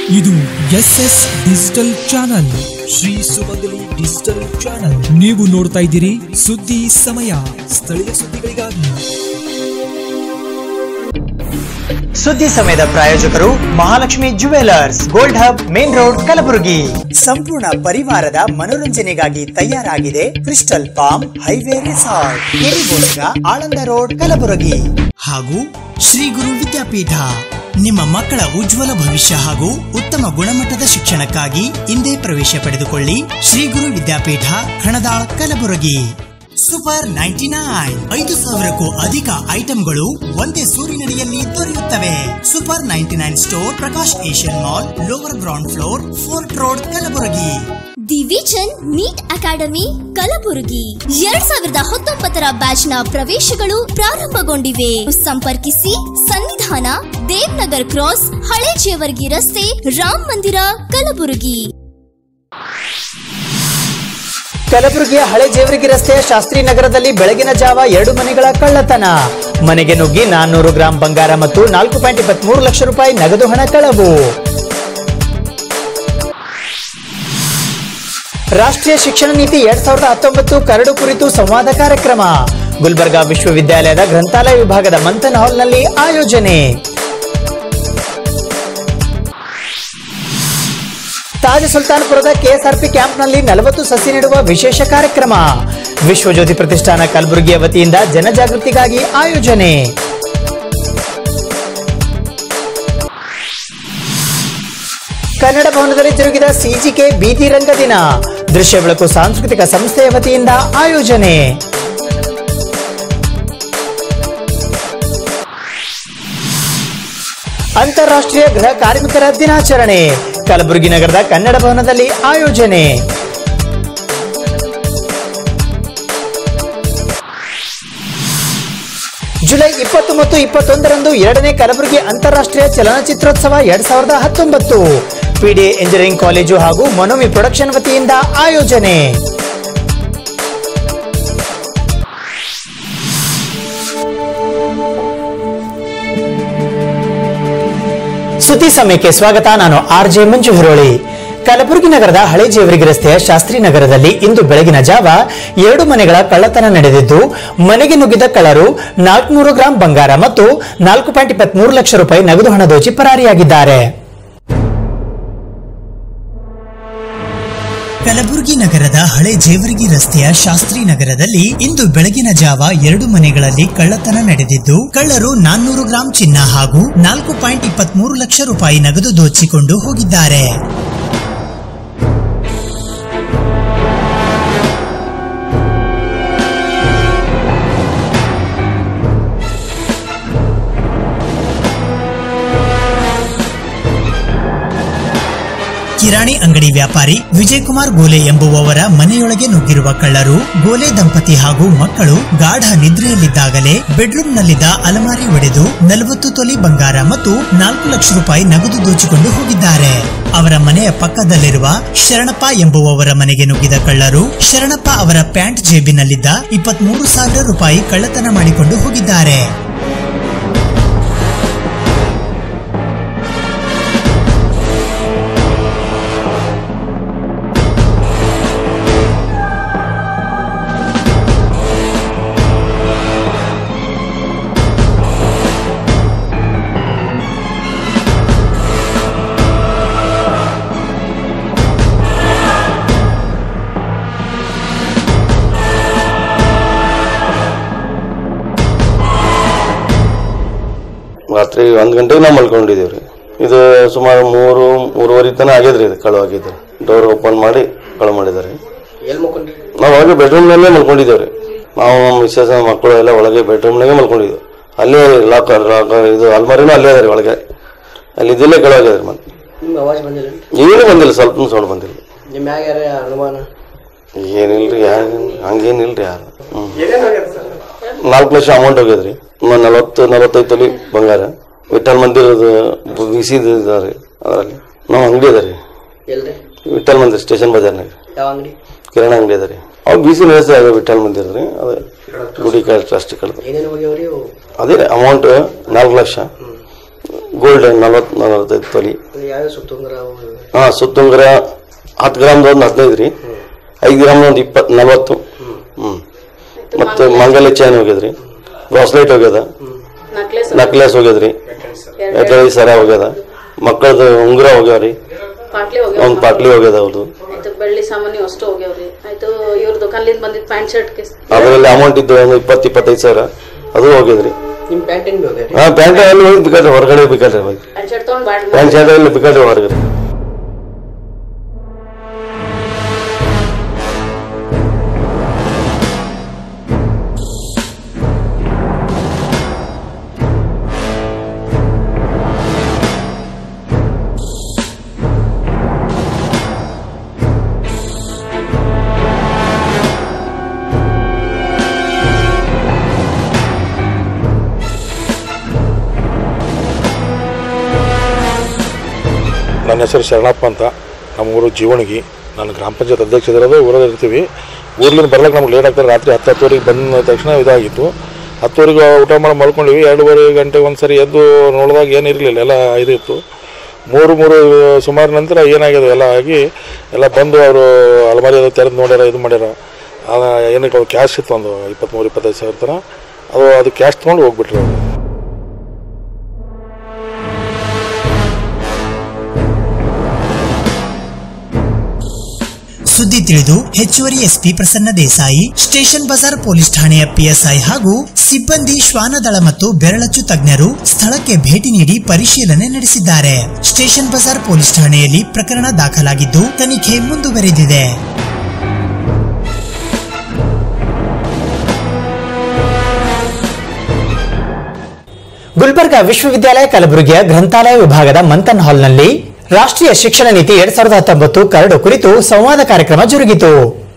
ಇದು S S digital channel Shri Sumangali digital channel ನೀವು ನೋಡ್ತಾ ಇದ್ದೀರಿ ಸುದ್ದಿ ಸಮಯ ಸ್ಥಳೀಯ ಸುದ್ದಿಗಳಿಗಾಗಿ ಸುದ್ದಿ ಸಮಯದ ಪ್ರಾಯೋಜಕರು Mahalakshmi jewellers gold hub main road Kalaburagi ಸಂಪೂರ್ಣ ಪರಿವಾರದ ಮನೋರಂಜನೆಗಾಗಿ ತಯಾರಾಗಿದೆ ಕ್ರಿಸ್ಟಲ್ ಪಾಮ್ ಹೈವೇ ರೆಸಾರ್ಟ್ ಕೆರಿಗೋಸ್ಕರ ಆಳಂದ ರೋಡ್ ಕಲಬುರಗಿ ಹಾಗೂ ಶ್ರೀ ಗುರು ವಿದ್ಯಾಪೀಠ ನಿಮ್ಮ ಮಕ್ಕಳ ಉಜ್ವಲ ಭವಿಷ್ಯ ಹಾಗೂ ಉತ್ತಮ ಗುಣಮಟ್ಟದ ಶಿಕ್ಷಣಕ್ಕಾಗಿ ಇಂದೇ ಪ್ರವೇಶ ಪಡೆದುಕೊಳ್ಳಿ Shri Guru Vidyapeeth Khanadal Kalaburagi super ninety nine ಐದು ಸಾವಿರಕ್ಕೂ ಅಧಿಕ ಐಟಂಗಳು ಒಂದೇ ಸೂರಿನಡಿಯಲ್ಲಿ ದೊರೆಯುತ್ತವೆ super ninety nine store Prakash Asian mall lower ground floor fort road Kalaburagi the vision NEET academy Kalaburagi ಎರಡ್ ಸಾವಿರದ ಹತ್ತೊಂಬತ್ತರ ಬ್ಯಾಚ್ ನ ಪ್ರವೇಶಗಳು ಪ್ರಾರಂಭಗೊಂಡಿವೆ ಸಂಪರ್ಕಿಸಿ ಸನ್ನಿಧಾನ ದೇವ್ನಗರ್ ಕ್ರಾಸ್ ಹಳೆ ಜೇವರ್ಗಿ ರಸ್ತೆ ರಾಮ್ ಮಂದಿರ ಕಲಬುರಗಿ ಕಲಬುರಗಿಯ ಹಳೆ ಜೇವರ್ಗಿ ರಸ್ತೆಯ ಶಾಸ್ತ್ರಿ ನಗರದಲ್ಲಿ ಬೆಳಗಿನ ಜಾವ ಎರಡು ಮನೆಗಳ ಕಳ್ಳತನ ಮನೆಗೆ ನುಗ್ಗಿ ನಾನ್ನೂರು ಗ್ರಾಂ ಬಂಗಾರ ಮತ್ತು ನಾಲ್ಕು ಪಾಯಿಂಟ್ ಇಪ್ಪತ್ಮೂರು ಲಕ್ಷ ರೂಪಾಯಿ ನಗದು ಹಣ ಕಳವು ರಾಷ್ಟ್ರೀಯ ಶಿಕ್ಷಣ ನೀತಿ ಎರಡ್ ಸಾವಿರದ ಹತ್ತೊಂಬತ್ತು ಕರಡು ಕುರಿತು ಸಂವಾದ ಕಾರ್ಯಕ್ರಮ ಗುಲ್ಬರ್ಗಾ ವಿಶ್ವವಿದ್ಯಾಲಯದ ಗ್ರಂಥಾಲಯ ವಿಭಾಗದ ಮಂಥನ್ ಹಾಲ್ನಲ್ಲಿ ಆಯೋಜನೆ ತಾಜ್ ಸುಲ್ತಾನ್ಪುರದ ಕೆಎಸ್ಆರ್ಪಿ ಕ್ಯಾಂಪ್ನಲ್ಲಿ ನಲವತ್ತು ಸಸಿ ನೆಡುವ ವಿಶೇಷ ಕಾರ್ಯಕ್ರಮ ವಿಶ್ವಜ್ಯೋತಿ ಪ್ರತಿಷ್ಠಾನ ಕಲಬುರಗಿಯ ವತಿಯಿಂದ ಜನಜಾಗೃತಿಗಾಗಿ ಆಯೋಜನೆ ಕನ್ನಡ ಭವನದಲ್ಲಿ ಜರುಗಿದ ಸಿಜಿಕೆ ಬೀದಿ ರಂಗ ದಿನ ದೃಶ್ಯ ಬೆಳಕು ಸಾಂಸ್ಕೃತಿಕ ಸಂಸ್ಥೆಯ ವತಿಯಿಂದ ಆಯೋಜನೆ ಅಂತಾರಾಷ್ಟ್ರೀಯ ಗೃಹ ಕಾರ್ಮಿಕರ ದಿನಾಚರಣೆ ಕಲಬುರಗಿ ನಗರದ ಕನ್ನಡ ಭವನದಲ್ಲಿ ಆಯೋಜನೆ ಜುಲೈ ಇಪ್ಪತ್ತು ಮತ್ತು ಇಪ್ಪತ್ತೊಂದರಂದು ಎರಡನೇ ಕಲಬುರಗಿ ಅಂತಾರಾಷ್ಟ್ರೀಯ ಚಲನಚಿತ್ರೋತ್ಸವ ಎರಡ್ ಸಾವಿರದ ಹತ್ತೊಂಬತ್ತು ಪಿಡಿಎ ಇಂಜಿನಿಯರಿಂಗ್ ಕಾಲೇಜು ಹಾಗೂ ಮೊನೋಮಿ ಪ್ರೊಡಕ್ಷನ್ ವತಿಯಿಂದ ಆಯೋಜನೆ ಸುದ್ದಿ ಸಮಯಕ್ಕೆ ಸ್ವಾಗತ ನಾನು ಆರ್ ಜೆ ಮಂಜು ಹಿರೋಳಿ ಕಲಬುರಗಿ ನಗರದ ಹಳೆ ಜೇವರಿಗೆ ರಸ್ತೆಯ ಶಾಸ್ತ್ರಿ ನಗರದಲ್ಲಿ ಇಂದು ಬೆಳಗಿನ ಜಾವ ಎರಡು ಮನೆಗಳ ಕಳ್ಳತನ ನಡೆದಿದ್ದು ಮನೆಗೆ ನುಗ್ಗಿದ ಕಳ್ಳರು ನಾಲ್ಕುನೂರು ಗ್ರಾಂ ಬಂಗಾರ ಮತ್ತು ನಾಲ್ಕು ಪಾಯಿಂಟ್ ಇಪ್ಪತ್ಮೂರು ಲಕ್ಷ ರೂಪಾಯಿ ನಗದು ಹಣ ದೋಚಿ ಪರಾರಿಯಾಗಿದ್ದಾರೆ ಕಲಬುರಗಿ ನಗರದ ಹಳೆ ಜೇವರ್ಗಿ ರಸ್ತೆಯ ಶಾಸ್ತ್ರಿ ನಗರದಲ್ಲಿ ಇಂದು ಬೆಳಗಿನ ಜಾವ ಎರಡು ಮನೆಗಳಲ್ಲಿ ಕಳ್ಳತನ ನಡೆದಿದ್ದು ಕಳ್ಳರು ನಾನ್ನೂರು ಗ್ರಾಂ ಚಿನ್ನ ಹಾಗೂ ನಾಲ್ಕು ಪಾಯಿಂಟ್ ಇಪ್ಪತ್ಮೂರು ಲಕ್ಷ ರೂಪಾಯಿ ನಗದು ದೋಚಿಕೊಂಡು ಹೋಗಿದ್ದಾರೆ ಕಿರಾಣಿ ಅಂಗಡಿ ವ್ಯಾಪಾರಿ ವಿಜಯಕುಮಾರ್ ಗೋಲೆ ಎಂಬುವವರ ಮನೆಯೊಳಗೆ ನುಗ್ಗಿರುವ ಕಳ್ಳರು ಗೋಲೆ ದಂಪತಿ ಹಾಗೂ ಮಕ್ಕಳು ಗಾಢ ನಿದ್ರೆಯಲ್ಲಿದ್ದಾಗಲೇ ಬೆಡ್ರೂಮ್ನಲ್ಲಿದ್ದ ಅಲಮಾರಿ ಒಡೆದು ನಲವತ್ತು ತೊಲಿ ಬಂಗಾರ ಮತ್ತು ನಾಲ್ಕು ಲಕ್ಷ ರೂಪಾಯಿ ನಗದು ದೋಚಿಕೊಂಡು ಹೋಗಿದ್ದಾರೆ ಅವರ ಮನೆಯ ಪಕ್ಕದಲ್ಲಿರುವ ಶರಣಪ್ಪ ಎಂಬುವವರ ಮನೆಗೆ ನುಗ್ಗಿದ ಕಳ್ಳರು ಶರಣಪ್ಪ ಅವರ ಪ್ಯಾಂಟ್ ಜೇಬಿನಲ್ಲಿದ್ದ ಇಪ್ಪತ್ಮೂರು ಸಾವಿರ ರೂಪಾಯಿ ಕಳ್ಳತನ ಮಾಡಿಕೊಂಡು ಹೋಗಿದ್ದಾರೆ ರಾತ್ರಿ ಒಂದ್ ಗಂಟೆಗೆ ನಾವು ಮಲ್ಕೊಂಡಿದ್ದೀವ್ರಿ ಇದು ಸುಮಾರು ಮೂರು ಮೂರುವರೆ ತನ ಆಗ್ಯದ್ರಿ ಇದು ಕಳು ಆಗಿದ್ದು ಡೋರ್ ಓಪನ್ ಮಾಡಿ ಕಳು ಮಾಡಿದಾರೆ ನಾವು ಒಳಗೆ ಬೆಡ್ರೂಮ್ನಲ್ಲೇ ಮಲ್ಕೊಂಡಿದ್ದೇವ್ರಿ ನಾವು ಮಿಸ್ಸಸ್ ಮಕ್ಕಳು ಎಲ್ಲ ಒಳಗೆ ಬೆಡ್ರೂಮ್ನಾಗೆ ಮಲ್ಕೊಂಡಿದ್ವಿ ಅಲ್ಲೇ ಲಾಕರ್ ಲಾಕರ್ ಇದು ಅಲ್ಮಾರಿನೂ ಅಲ್ಲೇ ಅದ ರೀ ಒಳಗೆ ಅಲ್ಲಿ ಇದಿಲ್ಲೇ ಕಳು ಆಗ್ಯದ್ರಿ ಮತ್ತೆ ನಿಮ್ಮ ಅವಾಜ್ ಬಂದಿಲ್ಲ ಏನೂ ಬಂದಿಲ್ಲ ಸ್ವಲ್ಪ ಸೌಂಡ್ ಬಂದಿಲ್ಲ ನಿಮ್ಮ ಮ್ಯಾಗ ಯಾರ ಅನುಮಾನ ಏನಿಲ್ರಿ ಯಾರು ಹಂಗೇನಿಲ್ರಿ ಯಾರು ಹ್ಮ್ ನಾಲ್ಕು ಲಕ್ಷ ಅಮೌಂಟ್ ಹೋಗ್ಯದ್ರಿ ಮ- ನಲವತ್ತು ನಲವತ್ತೈದು ತೊಲಿ ಬಂಗಾರ ವಿಠಲ್ ಮಂದಿರದ ಬಿಸಿದ ಇದಾರೆ ಅದರಲ್ಲಿ ನಾವು ಅಂಗಡಿ ಅದ ರೀ ಎಲ್ರಿ ವಿಠಲ್ ಮಂದಿರ್ ಸ್ಟೇಷನ್ ಬಜಾರ್ನಾಗ ಯಾವ ಅಂಗಡಿ ಕಿರಾಣ ಅಂಗಡಿ ಅದ ರೀ ಅವ್ರು ಬಿಸಿ ವ್ಯವಸ್ಥೆ ಅದ ವಿಠಲ್ ಮಂದಿರ ರೀ ಅದೇ ಗುಡಿ ಟ್ರಸ್ಟ್ ಕಳ್ದು ಏನೇನು ಹೋಗ್ಯಾವ್ರಿ ಅವು ಅದೇ ಅಮೌಂಟ್ ನಾಲ್ಕು ಲಕ್ಷ ಗೋಲ್ಡ್ ನಲ್ವತ್ತು ನಲವತ್ತೈದು ತೊಲಿ ಅದು ಯಾವ್ಯಾವ ಸುತ್ತುಂಗ್ರ ಅವು ಹಾ ಸುತ್ತುಂಗ್ರ ಹತ್ತು ಗ್ರಾಮ್ದು ಒಂದು ಹದಿನೈದು ರೀ ಐದು ಗ್ರಾಮ್ ಒಂದು ಇಪ್ಪತ್ತು ನಲ್ವತ್ತು ಹ್ಮ್ ಮತ್ತೆ ಮಂಗಲ ಚೈನ್ ಹೋಗ್ಯದ್ರಿ ಬ್ರಾಸ್ಲೈಟ್ ಹೋಗ್ಯದ ನಕ್ಲೆಸ್ ನಕ್ಲೆಸ್ ಹೋಗ್ಯದ್ರಿ ಎಟ್ರಳಿ ಸರ ಹೋಗ್ಯದ ಮಕ್ಕಳದು ಉಂಗುರ ಹೋಗ್ಯಾವ್ರಿ ಪಾಟ್ಲಿ ಒಂದು ಹೋಗ್ಯಾವ ಪಾಟ್ಲಿ ಹೋಗ್ಯದ ಅವ್ರದ್ದು ಆಯ್ತು ಬೆಳ್ಳಿ ಸಾಮಾನು ಅಷ್ಟು ಹೋಗ್ಯಾವ್ರಿ ಆಯ್ತು ಇವ್ರ ದುಕಾನ್ಲಿಂದ ಬಂದಿದ್ ಪ್ಯಾಂಟ್ ಶರ್ಟ್ ಕೇಸ್ ಅದರಲ್ಲಿ ಅಮೌಂಟ್ ಇದ್ದು ಒಂದು ಇಪ್ಪತ್ತು ಇಪ್ಪತ್ತೈದು ಸಾವಿರ ಅದು ಹೋಗ್ಯದ್ರಿ ನಿಮ್ಮ ಪ್ಯಾಂಟಿಂಗ್ ಹೋಗ್ಯಾರಿ ಹಾ ಪ್ಯಾಂಟ್ ಎಲ್ಲಿ ಹೋಗಿ ಬೇಕಾದ್ರೆ ಹೊರಗಡೆ ಬೇಕಾದ್ರೆ ಹೋಗಿ ಪ್ಯಾಂಟ್ ಶರ್ಟ್ ತಗೊಂಡ್ ಬಾಡ್ ಪ್ಯಾಂಟ್ ಶರ್ಟ್ ಎಲ್ಲಿ ಬೇಕಾದ್ರೆ ಹೊರಗಡೆ ನನ್ನ ಹೆಸರು ಶರಣಪ್ಪ ಅಂತ ನಮ್ಮ ಊರು ಜೀವಣಗಿ ನಾನು ಗ್ರಾಮ ಪಂಚಾಯತ್ ಅಧ್ಯಕ್ಷ ಇರೋದು ಊರಲ್ಲಿ ಇರ್ತೀವಿ ಊರ್ಲಿಂದ ಬರ್ಲಿಕ್ಕೆ ನಮ್ಗೆ ಲೇಟ್ ಆಗ್ತದೆ ರಾತ್ರಿ ಹತ್ತು ಹತ್ತುವರೆಗೆ ಬಂದ ತಕ್ಷಣ ಇದಾಗಿತ್ತು ಹತ್ತುವರೆಗೆ ಊಟ ಮಾಡಿ ಮಲ್ಕೊಂಡಿವಿ ಎರಡೂವರೆ ಗಂಟೆಗೆ ಒಂದು ಸರಿ ಎದ್ದು ನೋಡಿದಾಗ ಏನು ಇರಲಿಲ್ಲ ಎಲ್ಲ ಇದಿತ್ತು ಮೂರು ಮೂರು ಸುಮಾರು ನಂತರ ಏನಾಗಿದೆ ಎಲ್ಲ ಆಗಿ ಎಲ್ಲ ಬಂದು ಅವರು ಅಲಮಾರಿ ಅದು ತೆರೆದು ನೋಡ್ಯಾರ ಇದು ಮಾಡ್ಯಾರ ಆ, ಏನಕ್ಕೆ ಅವ್ರು ಕ್ಯಾಶ್ ಇತ್ತು ಒಂದು ಇಪ್ಪತ್ತ್ಮೂರು ಇಪ್ಪತ್ತೈದು ಸಾವಿರ ಥರ ಅದು ಅದು ಕ್ಯಾಶ್ ತೊಗೊಂಡು ಹೋಗ್ಬಿಟ್ರು ಅವರು ಸುದ್ದಿ ತಿಳಿದು ಹೆಚ್ಚುವರಿ SP Prasanna Desai station Bazar police ಠಾಣೆಯ ಪಿಎಸ್ಐ ಹಾಗೂ ಸಿಬ್ಬಂದಿ ಶ್ವಾನದಳ ಮತ್ತು ಬೆರಳಚ್ಚು ತಜ್ಞರು ಸ್ಥಳಕ್ಕೆ ಭೇಟಿ ನೀಡಿ ಪರಿಶೀಲನೆ ನಡೆಸಿದ್ದಾರೆ ಸ್ಟೇಷನ್ ಬಜಾರ್ ಪೊಲೀಸ್ ಠಾಣೆಯಲ್ಲಿ ಪ್ರಕರಣ ದಾಖಲಾಗಿದ್ದು ತನಿಖೆ ಮುಂದುವರೆದಿದೆ ಗುಲ್ಬರ್ಗಾ ವಿಶ್ವವಿದ್ಯಾಲಯ ಕಲಬುರಗಿಯ ಗ್ರಂಥಾಲಯ ವಿಭಾಗದ ಮಂಥನ್ ಹಾಲ್ನಲ್ಲಿ ರಾಷ್ಟ್ರೀಯ ಶಿಕ್ಷಣ ನೀತಿ ಎರಡ್ ಸಾವಿರದ ಹತ್ತೊಂಬತ್ತು ಕರಡು ಕುರಿತು ಸಂವಾದ ಕಾರ್ಯಕ್ರಮ ಜರುಗಿತು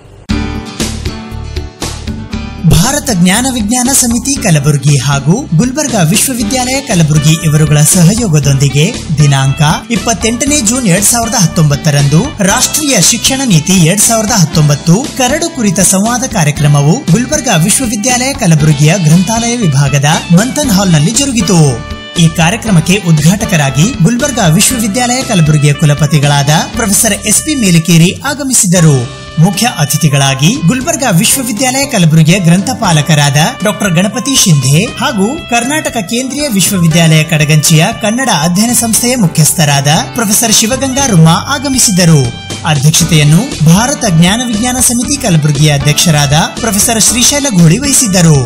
ಭಾರತ ಜ್ಞಾನ ವಿಜ್ಞಾನ ಸಮಿತಿ ಕಲಬುರಗಿ ಹಾಗೂ ಗುಲ್ಬರ್ಗಾ ವಿಶ್ವವಿದ್ಯಾಲಯ ಕಲಬುರಗಿ ಇವರುಗಳ ಸಹಯೋಗದೊಂದಿಗೆ ದಿನಾಂಕ ಇಪ್ಪತ್ತೆಂಟನೇ ಜೂನ್ ಎರಡ್ ಸಾವಿರದ ಹತ್ತೊಂಬತ್ತರಂದು ರಾಷ್ಟ್ರೀಯ ಶಿಕ್ಷಣ ನೀತಿ ಎರಡ್ ಸಾವಿರದ ಹತ್ತೊಂಬತ್ತು ಕರಡು ಕುರಿತ ಸಂವಾದ ಕಾರ್ಯಕ್ರಮವು ಗುಲ್ಬರ್ಗಾ ವಿಶ್ವವಿದ್ಯಾಲಯ ಕಲಬುರಗಿಯ ಗ್ರಂಥಾಲಯ ವಿಭಾಗದ ಮಂಥನ್ ಹಾಲ್ನಲ್ಲಿ ಜರುಗಿತು ಈ ಕಾರ್ಯಕ್ರಮಕ್ಕೆ ಉದ್ಘಾಟಕರಾಗಿ ಗುಲ್ಬರ್ಗಾ ವಿಶ್ವವಿದ್ಯಾಲಯ ಕಲಬುರಗಿಯ ಕುಲಪತಿಗಳಾದ ಪ್ರೊಫೆಸರ್ ಎಸ್ ಪಿ ಮೇಲಿಕೇರಿ ಆಗಮಿಸಿದರು ಮುಖ್ಯ ಅತಿಥಿಗಳಾಗಿ ಗುಲ್ಬರ್ಗಾ ವಿಶ್ವವಿದ್ಯಾಲಯ ಕಲಬುರಗಿಯ ಗ್ರಂಥಪಾಲಕರಾದ ಡಾಕ್ಟರ್ ಗಣಪತಿ ಶಿಂಧೆ ಹಾಗೂ ಕರ್ನಾಟಕ ಕೇಂದ್ರೀಯ ವಿಶ್ವವಿದ್ಯಾಲಯ ಕಡಗಂಚಿಯ ಕನ್ನಡ ಅಧ್ಯಯನ ಸಂಸ್ಥೆಯ ಮುಖ್ಯಸ್ಥರಾದ ಪ್ರೊಫೆಸರ್ ಶಿವಗಂಗಾ ರುಮಾ ಆಗಮಿಸಿದ್ದರು ಅಧ್ಯಕ್ಷತೆಯನ್ನು ಭಾರತ ಜ್ಞಾನ ವಿಜ್ಞಾನ ಸಮಿತಿ ಕಲಬುರಗಿಯ ಅಧ್ಯಕ್ಷರಾದ ಪ್ರೊಫೆಸರ್ ಶ್ರೀಶೈಲ ಘೋಳಿ ವಹಿಸಿದ್ದರು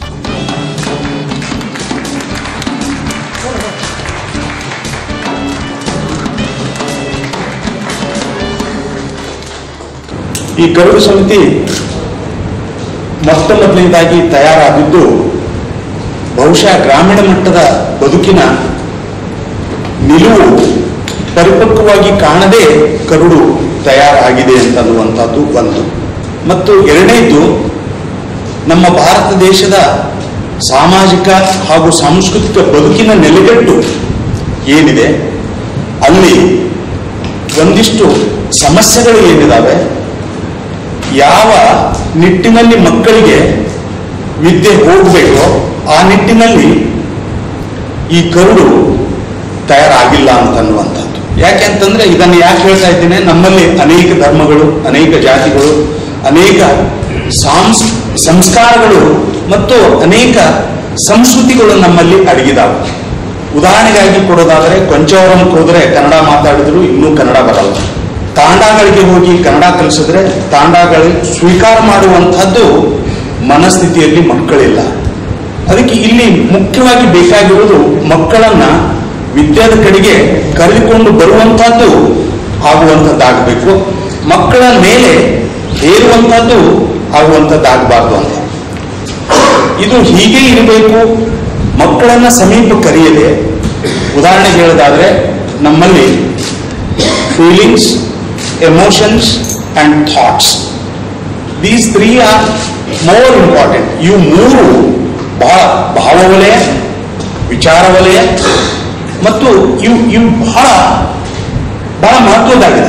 ಈ ಕರಡು ಸಮಿತಿ ಮೊತ್ತ ಮೊದಲನೇದಾಗಿ ತಯಾರಾಗಿದ್ದು ಬಹುಶಃ ಗ್ರಾಮೀಣ ಮಟ್ಟದ ಬದುಕಿನ ನಿಲುವು ಪರಿಪಕ್ವವಾಗಿ ಕಾಣದೇ ಕರಡು ತಯಾರಾಗಿದೆ ಅಂತನ್ನುವಂಥದ್ದು ಒಂದು ಮತ್ತು ಎರಡನೇದು ನಮ್ಮ ಭಾರತ ದೇಶದ ಸಾಮಾಜಿಕ ಹಾಗೂ ಸಾಂಸ್ಕೃತಿಕ ಬದುಕಿನ ನೆಲೆಗಟ್ಟು ಏನಿದೆ ಅಲ್ಲಿ ಒಂದಿಷ್ಟು ಸಮಸ್ಯೆಗಳು ಏನಿದಾವೆ ಯಾವ ನಿಟ್ಟಿನಲ್ಲಿ ಮಕ್ಕಳಿಗೆ ವಿದ್ಯೆ ಹೋಗಬೇಕೋ ಆ ನಿಟ್ಟಿನಲ್ಲಿ ಈ ಕರುಡು ತಯಾರಾಗಿಲ್ಲ ಅಂತನ್ನುವಂಥದ್ದು ಯಾಕೆ ಅಂತಂದ್ರೆ ಇದನ್ನು ಯಾಕೆ ಹೇಳ್ತಾ ಇದ್ದೇನೆ ನಮ್ಮಲ್ಲಿ ಅನೇಕ ಧರ್ಮಗಳು ಅನೇಕ ಜಾತಿಗಳು ಅನೇಕ ಸಾಂಸ್ ಸಂಸ್ಕಾರಗಳು ಮತ್ತು ಅನೇಕ ಸಂಸ್ಕೃತಿಗಳು ನಮ್ಮಲ್ಲಿ ಅಡಗಿದಾವೆ ಉದಾಹರಣೆಗಾಗಿ ಕೊಡೋದಾದರೆ ಕೊಂಚವರಂ ಹೋದರೆ ಕನ್ನಡ ಮಾತಾಡಿದ್ರು ಇನ್ನೂ ಕನ್ನಡ ಬರಲ್ಲ ತಾಂಡಗಳಿಗೆ ಹೋಗಿ ಕನ್ನಡ ಕಲಿಸಿದ್ರೆ ತಾಂಡಗಳಿಗೆ ಸ್ವೀಕಾರ ಮಾಡುವಂಥದ್ದು ಮನಸ್ಥಿತಿಯಲ್ಲಿ ಮಕ್ಕಳಿಲ್ಲ ಅದಕ್ಕೆ ಇಲ್ಲಿ ಮುಖ್ಯವಾಗಿ ಬೇಕಾಗಿರುವುದು ಮಕ್ಕಳನ್ನ ವಿದ್ಯಾದ ಕಡೆಗೆ ಕರೆದುಕೊಂಡು ಬರುವಂತಹದ್ದು ಆಗುವಂಥದ್ದಾಗಬೇಕು ಮಕ್ಕಳ ಮೇಲೆ ಹೇರುವಂಥದ್ದು ಆಗುವಂಥದ್ದಾಗಬಾರ್ದು ಅಂತ ಇದು ಹೀಗೆ ಇರಬೇಕು ಮಕ್ಕಳನ್ನ ಸಮೀಪ ಕರೆಯದೆ ಉದಾಹರಣೆ ಹೇಳೋದಾದ್ರೆ ನಮ್ಮಲ್ಲಿ feelings emotions and thoughts these three are more important ಇವು ಮೂರು ಬಹಳ ಭಾವವಲಯ ವಿಚಾರ ವಲಯ ಮತ್ತು ಇವು ಇವು ಬಹಳ ಬಹಳ ಮಹತ್ವದಾಗಿದೆ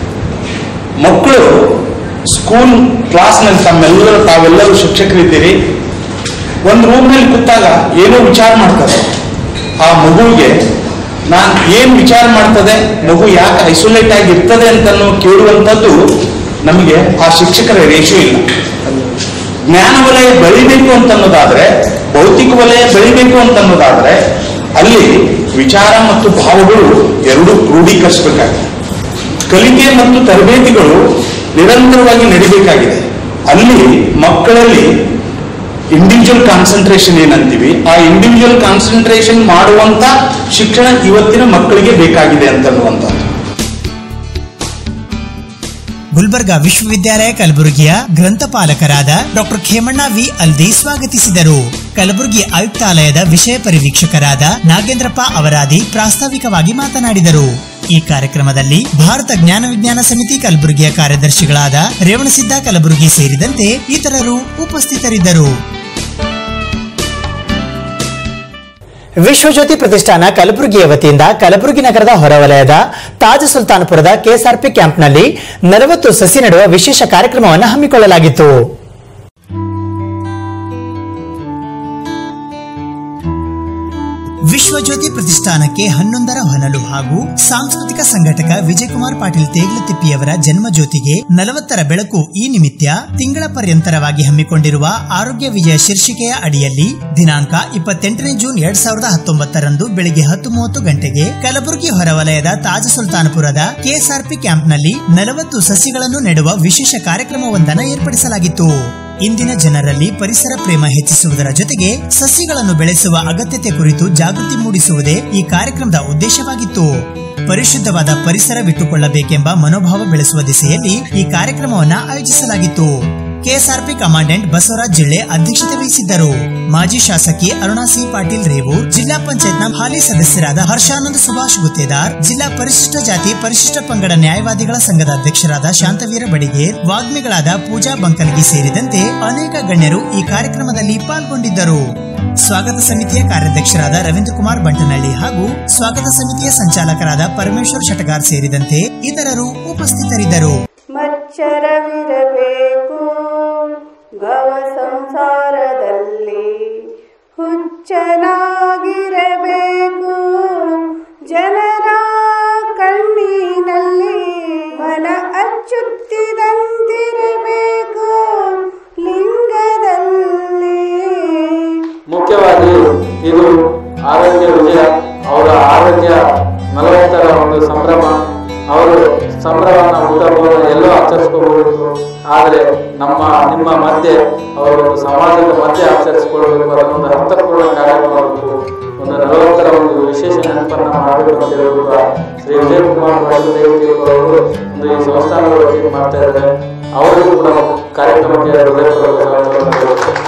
ಮಕ್ಕಳು ಸ್ಕೂಲ್ ಕ್ಲಾಸ್ನಲ್ಲಿ ತಮ್ಮೆಲ್ಲರೂ ತಾವೆಲ್ಲರೂ ಶಿಕ್ಷಕರಿದ್ದೀರಿ ಒಂದು ರೂಮ್ನಲ್ಲಿ ಕೂತಾಗ ಏನೋ ವಿಚಾರ ಮಾಡ್ತಾರೆ ಆ ಮಗುವಿಗೆ ನಾನು ಏನ್ ವಿಚಾರ ಮಾಡ್ತದೆ ಮಗು ಯಾಕೆ ಐಸೋಲೇಟ್ ಆಗಿ ಇರ್ತದೆ ಅಂತ ಕೇಳುವಂಥದ್ದು ನಮಗೆ ಆ ಶಿಕ್ಷಕರ ರೇಷು ಇಲ್ಲ ಜ್ಞಾನ ವಲಯ ಬೆಳಿಬೇಕು ಅಂತ ಅನ್ನೋದಾದ್ರೆ ಭೌತಿಕ ವಲಯ ಬೆಳಿಬೇಕು ಅಂತ ಅನ್ನೋದಾದ್ರೆ ಅಲ್ಲಿ ವಿಚಾರ ಮತ್ತು ಭಾವಗಳು ಎರಡೂ ಕ್ರೋಢೀಕರಿಸಬೇಕಾಗಿದೆ ಕಲಿಕೆ ಮತ್ತು ತರಬೇತಿಗಳು ನಿರಂತರವಾಗಿ ನಡಿಬೇಕಾಗಿದೆ ಅಲ್ಲಿ ಮಕ್ಕಳಲ್ಲಿ ಇಂಡಿವಿಜುವಲ್ ಕಾನ್ಸಂಟ್ರೇಷನ್ ಏನಂತೀವಿ ಆ ಇಂಡಿವಿಜುವಲ್ ಕಾನ್ಸಂಟ್ರೇಷನ್ ಮಾಡುವಂತ ಶಿಕ್ಷಣ ಇವತ್ತಿನ ಮಕ್ಕಳಿಗೆ ಬೇಕಾಗಿದೆ ಅಂತನ್ನುವಂಥದ್ದು ಗುಲ್ಬರ್ಗಾ ವಿಶ್ವವಿದ್ಯಾಲಯ ಕಲಬುರಗಿಯ ಗ್ರಂಥಪಾಲಕರಾದ ಡಾಕ್ಟರ್ ಖೇಮಣ್ಣ ವಿ ಅಲ್ದಿ ಸ್ವಾಗತಿಸಿದರು ಕಲಬುರಗಿ ಆಯುಕ್ತಾಲಯದ ವಿಷಯ ಪರಿವೀಕ್ಷಕರಾದ ನಾಗೇಂದ್ರಪ್ಪ ಅವರಾದಿ ಪ್ರಾಸ್ತಾವಿಕವಾಗಿ ಮಾತನಾಡಿದರು ಈ ಕಾರ್ಯಕ್ರಮದಲ್ಲಿ ಭಾರತ ಜ್ಞಾನ ವಿಜ್ಞಾನ ಸಮಿತಿ ಕಲಬುರಗಿಯ ಕಾರ್ಯದರ್ಶಿಗಳಾದ ರೇವಣಸಿದ್ದ ಕಲಬುರಗಿ ಸೇರಿದಂತೆ ಇತರರು ಉಪಸ್ಥಿತರಿದ್ದರು ವಿಶ್ವಜ್ಯೋತಿ ಪ್ರತಿಷ್ಠಾನ ಕಲಬುರಗಿಯ ವತಿಯಿಂದ ಕಲಬುರಗಿ ನಗರದ ಹೊರವಲಯದ ತಾಜ್ ಸುಲ್ತಾನ್ಪುರದ ಕೆಎಸ್ಆರ್ಪಿ ಕ್ಯಾಂಪ್ನಲ್ಲಿ ನಲವತ್ತು ಸಸಿ ನೆಡುವ ವಿಶೇಷ ಕಾರ್ಯಕ್ರಮವನ್ನು ಹಮ್ಮಿಕೊಳ್ಳಲಾಗಿತ್ತು ವಿಶ್ವಜ್ಯೋತಿ ಪ್ರತಿಷ್ಠಾನಕ್ಕೆ ಹನ್ನೊಂದರ ಹೊನಲು ಹಾಗೂ ಸಾಂಸ್ಕೃತಿಕ ಸಂಘಟಕ ವಿಜಯಕುಮಾರ್ ಪಾಟೀಲ್ ತೇಗ್ಲತಿಪ್ಪಿಯವರ ಜನ್ಮ ಜ್ಯೋತಿಗೆ ನಲವತ್ತರ ಬೆಳಕು ಈ ನಿಮಿತ್ತ ತಿಂಗಳ ಪರ್ಯಂತರವಾಗಿ ಹಮ್ಮಿಕೊಂಡಿರುವ ಆರೋಗ್ಯ ವಿಜಯ ಶೀರ್ಷಿಕೆಯ ಅಡಿಯಲ್ಲಿ ದಿನಾಂಕ ಇಪ್ಪತ್ತೆಂಟನೇ ಜೂನ್ ಎರಡ್ ಸಾವಿರದ ಹತ್ತೊಂಬತ್ತರಂದು ಬೆಳಿಗ್ಗೆ ಹತ್ತು ಮೂವತ್ತು ಗಂಟೆಗೆ ಕಲಬುರಗಿ ಹೊರವಲಯದ ತಾಜ ಸುಲ್ತಾನ್ಪುರದ ಕೆಎಸ್ಆರ್ಪಿ ಕ್ಯಾಂಪ್ನಲ್ಲಿ ನಲವತ್ತು ಸಸಿಗಳನ್ನು ನೆಡುವ ವಿಶೇಷ ಕಾರ್ಯಕ್ರಮವೊಂದನ್ನು ಏರ್ಪಡಿಸಲಾಗಿತ್ತು ಇಂದಿನ ಜನರಲ್ಲಿ ಪರಿಸರ ಪ್ರೇಮ ಹೆಚ್ಚಿಸುವುದರ ಜೊತೆಗೆ ಸಸ್ಯಗಳನ್ನು ಬೆಳೆಸುವ ಅಗತ್ಯತೆ ಕುರಿತು ಜಾಗೃತಿ ಮೂಡಿಸುವುದೇ ಈ ಕಾರ್ಯಕ್ರಮದ ಉದ್ದೇಶವಾಗಿತ್ತು ಪರಿಶುದ್ಧವಾದ ಪರಿಸರ ಬಿಟ್ಟುಕೊಳ್ಳಬೇಕೆಂಬ ಮನೋಭಾವ ಬೆಳೆಸುವ ದಿಸೆಯಲ್ಲಿ ಈ ಕಾರ್ಯಕ್ರಮವನ್ನ ಆಯೋಜಿಸಲಾಗಿತ್ತು ಕೆಎಸ್ಆರ್ಪಿ ಕಮಾಂಡೆಂಟ್ ಬಸವರಾಜ್ ಜಿಲ್ಲೆ ಅಧ್ಯಕ್ಷತೆ ವಹಿಸಿದ್ದರು ಮಾಜಿ ಶಾಸಕಿ ಅರುಣಾ ಸಿ ಪಾಟೀಲ್ ರೇವೂರ್ ಜಿಲ್ಲಾ ಪಂಚಾಯತ್ನ ಹಾಲಿ ಸದಸ್ಯರಾದ ಹರ್ಷಾನಂದ್ ಸುಭಾಷ್ ಗುತ್ತೇದಾರ್ ಜಿಲ್ಲಾ ಪರಿಶಿಷ್ಟ ಜಾತಿ ಪರಿಶಿಷ್ಟ ಪಂಗಡ ನ್ಯಾಯವಾದಿಗಳ ಸಂಘದ ಅಧ್ಯಕ್ಷರಾದ ಶಾಂತವೀರ ಬಡಿಗೇರ್ ವಾಗ್ಮಿಗಳಾದ ಪೂಜಾ ಬಂಕಲ್ಗಿ ಸೇರಿದಂತೆ ಅನೇಕ ಗಣ್ಯರು ಈ ಕಾರ್ಯಕ್ರಮದಲ್ಲಿ ಪಾಲ್ಗೊಂಡಿದ್ದರು ಸ್ವಾಗತ ಸಮಿತಿಯ ಕಾರ್ಯಾಧ್ಯಕ್ಷರಾದ ರವೀಂದ್ರ ಕುಮಾರ್ ಬಂಟನಹಳ್ಳಿ ಹಾಗೂ ಸ್ವಾಗತ ಸಮಿತಿಯ ಸಂಚಾಲಕರಾದ ಪರಮೇಶ್ವರ್ ಶಟಗಾರ್ ಸೇರಿದಂತೆ ಇತರರು ಉಪಸ್ಥಿತರಿದ್ದರು ಮಚ್ಚರವಿರಬೇಕು ಭವ ಸಂಸಾರದಲ್ಲಿ ಹುಚ್ಚನಾಗಿರಬೇಕು ಜನರ ಕಣ್ಣಿನಲ್ಲಿ ಮನ ಅಚ್ಚುತ್ತಿದಂತಿರಬೇಕು ಲಿಂಗದಲ್ಲಿ ಮುಖ್ಯವಾಗಿ ಇದು ಆರೋಗ್ಯ ವಿಜಯ ಅವರ ಆರೋಗ್ಯ ನಲವತ್ತರ ಒಂದು ಸಂಭ್ರಮ ಅವರು ಸಂಭ್ರಮನ ಹುಟ್ಟಬಹುದು ಎಲ್ಲೋ ಆಚರಿಸ್ಕೋಬಹುದು ಆದರೆ ನಮ್ಮ ನಿಮ್ಮ ಮಧ್ಯೆ ಅವರು ಒಂದು ಸಮಾಜದ ಮಧ್ಯೆ ಆಚರಿಸಿಕೊಳ್ಬೇಕು ಅದನ್ನೊಂದು ಅರ್ಥಪೂರ್ಣ ಕಾರ್ಯಕ್ರಮ ಮಾಡಬೇಕು ಒಂದು ನಲವತ್ತರ ಒಂದು ವಿಶೇಷ ನೆನಪನ್ನ ಮಾಡಬೇಕು ಅಂತ ಹೇಳ್ಬಿಟ್ಟು ಶ್ರೀ ವಿಜಯ್ ಕುಮಾರ್ ಪಾಟೀಲ್ ಅವರು ಒಂದು ಈ ಸಂಸ್ಥಾನದ ವತಿಯಿಂದ ಮಾಡ್ತಾ ಇದ್ದಾರೆ ಅವರಿಗೂ ಕೂಡ ಕಾರ್ಯಕ್ರಮಕ್ಕೆ ಹೃದಯಪೂರ್ವಕ ಸ್ವಾಗತವನ್ನು ಕೋರುತ್ತೇನೆ.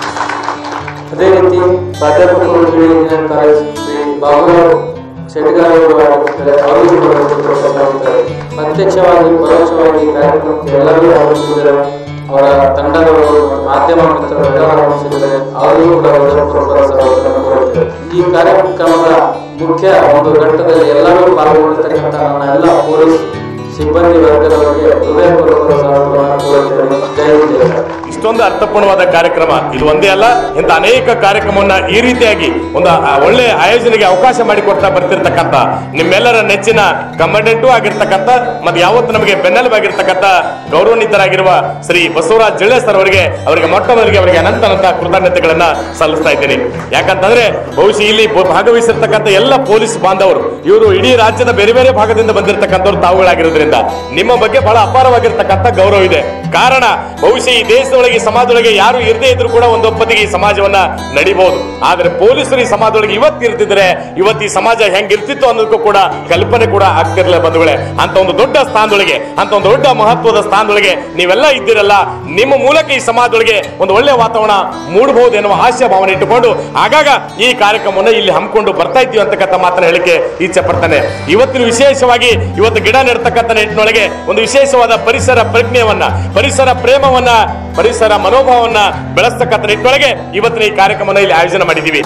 ಅದೇ ರೀತಿ ಪ್ರಾಧ್ಯಾಪಕರು ಇಂಜಿನಿಯರಿಂಗ್ ಕಾಲೇಜ್ ಶ್ರೀ ಬಾಬುರಾವ್ ಶೆಟ್ಗಾರ್ ಅವರು ಆಗಿರ್ತಾರೆ ಅವರಿಗೂ ಕೂಡ ಹೃದಯಪೂರ್ವಕವಾಗಿದ್ದಾರೆ. ಪ್ರತ್ಯಕ್ಷವಾಗಿ ಪರೋಕ್ಷವಾಗಿ ಈ ಕಾರ್ಯಕ್ರಮಕ್ಕೆ ಎಲ್ಲರೂ ಆಗಮಿಸಿದ್ದಾರೆ ಅವರ ತಂಡದವರು ಮತ್ತು ಮಾಧ್ಯಮ ಮಿತ್ರರು ಎಲ್ಲ ಆಗಮಿಸಿದ್ದಾರೆ ಅವರಿಗೂ ಕೂಡ ಹೃದಯಪೂರ್ವಕ ಸ್ವಾಗತವನ್ನು ಕೋರುತ್ತೇವೆ. ಈ ಕಾರ್ಯಕ್ರಮದ ಮುಖ್ಯ ಒಂದು ಘಟ್ಟದಲ್ಲಿ ಎಲ್ಲರೂ ಪಾಲ್ಗೊಂಡಿರ್ತಕ್ಕಂಥ ನನ್ನ ಎಲ್ಲ ಪೊಲೀಸ್ ಸಿಬ್ಬಂದಿ ವರ್ಗದವರಿಗೆ ಹೃದಯಪೂರ್ವಕ ಸ್ವಾಗತವನ್ನು ಕೋರುತ್ತೇನೆ ಜೈ ಹಿಂದ್ ಜೈ ಭಾರತ್. ಇಷ್ಟೊಂದು ಅರ್ಥಪೂರ್ಣವಾದ ಕಾರ್ಯಕ್ರಮ ಇದು ಒಂದೇ ಅಲ್ಲ ಇಂಥ ಅನೇಕ ಕಾರ್ಯಕ್ರಮವನ್ನ ಈ ರೀತಿಯಾಗಿ ಒಂದು ಆ, ಒಳ್ಳೆ ಆಯೋಜನೆಗೆ ಅವಕಾಶ ಮಾಡಿಕೊಡ್ತಾ ಬರ್ತಿರ್ತಕ್ಕಂಥ ನಿಮ್ಮೆಲ್ಲರ ನೆಚ್ಚಿನ ಕಮಾಂಡೆಂಟು ಆಗಿರ್ತಕ್ಕಂಥ ಮತ್ತೆ ಯಾವತ್ತು ನಮಗೆ ಬೆನ್ನೆಲುಬಾಗಿರ್ತಕ್ಕಂಥ ಗೌರವಾನ್ವಿತರಾಗಿರುವ ಶ್ರೀ ಬಸವರಾಜ್ ಜಿಳ್ಳೆ ಸರ್ ಅವರಿಗೆ ಅವರಿಗೆ ಮೊಟ್ಟ ಮೊದಲಿಗೆ ಅವರಿಗೆ ಅನಂತ ಅನಂತ ಕೃತಜ್ಞತೆಗಳನ್ನ ಸಲ್ಲಿಸ್ತಾ ಇದ್ದೀನಿ ಯಾಕಂತಂದ್ರೆ ಬಹುಶಃ ಇಲ್ಲಿ ಬ- ಭಾಗವಹಿಸಿರ್ತಕ್ಕಂಥ ಎಲ್ಲ ಪೊಲೀಸ್ ಬಾಂಧವರು ಇವರು ಇಡೀ ರಾಜ್ಯದ ಬೇರೆ ಬೇರೆ ಭಾಗದಿಂದ ಬಂದಿರತಕ್ಕಂಥವ್ರು ತಾವುಗಳಾಗಿರೋದ್ರಿಂದ ನಿಮ್ಮ ಬಗ್ಗೆ ಬಹಳ ಅಪಾರವಾಗಿರ್ತಕ್ಕಂಥ ಗೌರವ ಇದೆ ಕಾರಣ ಬಹುಶಃ ಈ ದೇಶದೊಳಗೆ ಈ ಸಮಾಜದೊಳಗೆ ಯಾರು ಇರದೇ ಇದ್ರು ಕೂಡ ಒಂದೊಪ್ಪತ್ತಿಗೆ ಈ ಸಮಾಜವನ್ನ ನಡಿಬಹುದು ಆದ್ರೆ ಪೊಲೀಸರು ಈ ಸಮಾಜದೊಳಗೆ ಇವತ್ತು ಇರ್ತಿದ್ರೆ ಇವತ್ತು ಈ ಸಮಾಜ ಹೆಂಗಿರ್ತಿತ್ತು ಅನ್ನೋದಕ್ಕೂ ಕೂಡ ಕಲ್ಪನೆ ಕೂಡ ಆಗ್ತಿರ್ಲಿಲ್ಲ ಬಂಧುಗಳೇ ಅಂತ ಒಂದು ದೊಡ್ಡ ಸ್ಥಾನದೊಳಗೆ ಅಂತ ಒಂದು ದೊಡ್ಡ ಮಹತ್ವದ ಸ್ಥಾನದೊಳಗೆ ನೀವೆಲ್ಲ ಇದ್ದೀರಲ್ಲ ನಿಮ್ಮ ಮೂಲಕ ಈ ಸಮಾಜದೊಳಗೆ ಒಂದು ಒಳ್ಳೆಯ ವಾತಾವರಣ ಮೂಡಬಹುದು ಎನ್ನುವ ಹಾಸ್ಯ ಭಾವನೆ ಇಟ್ಟುಕೊಂಡು ಆಗಾಗ ಈ ಕಾರ್ಯಕ್ರಮವನ್ನು ಇಲ್ಲಿ ಹಮ್ಮಿಕೊಂಡು ಬರ್ತಾ ಇದ್ದೀವಿ ಅಂತಕ್ಕಂಥ ಮಾತನ್ನ ಹೇಳಿಕೆ ಇಚ್ಛೆ ಪಡ್ತಾನೆ ಇವತ್ತಿನ ವಿಶೇಷವಾಗಿ ಇವತ್ತು ಗಿಡ ನೆಡ್ತಕ್ಕಂಥ ನಿಟ್ಟಿನೊಳಗೆ ಒಂದು ವಿಶೇಷವಾದ ಪರಿಸರ ಪ್ರಜ್ಞೆಯವನ್ನ ಪರಿಸರ ಪ್ರೇಮವನ್ನ ಪರಿಸರ ಮನೋಭಾವವನ್ನ ಬೆಳೆಸ್ತಕ್ಕಂಥ ನಿಟ್ಟಿನೊಳಗೆ ಇವತ್ತಿನ ಈ ಕಾರ್ಯಕ್ರಮವನ್ನು ಇಲ್ಲಿ ಆಯೋಜನೆ ಮಾಡಿದ್ದೀವಿ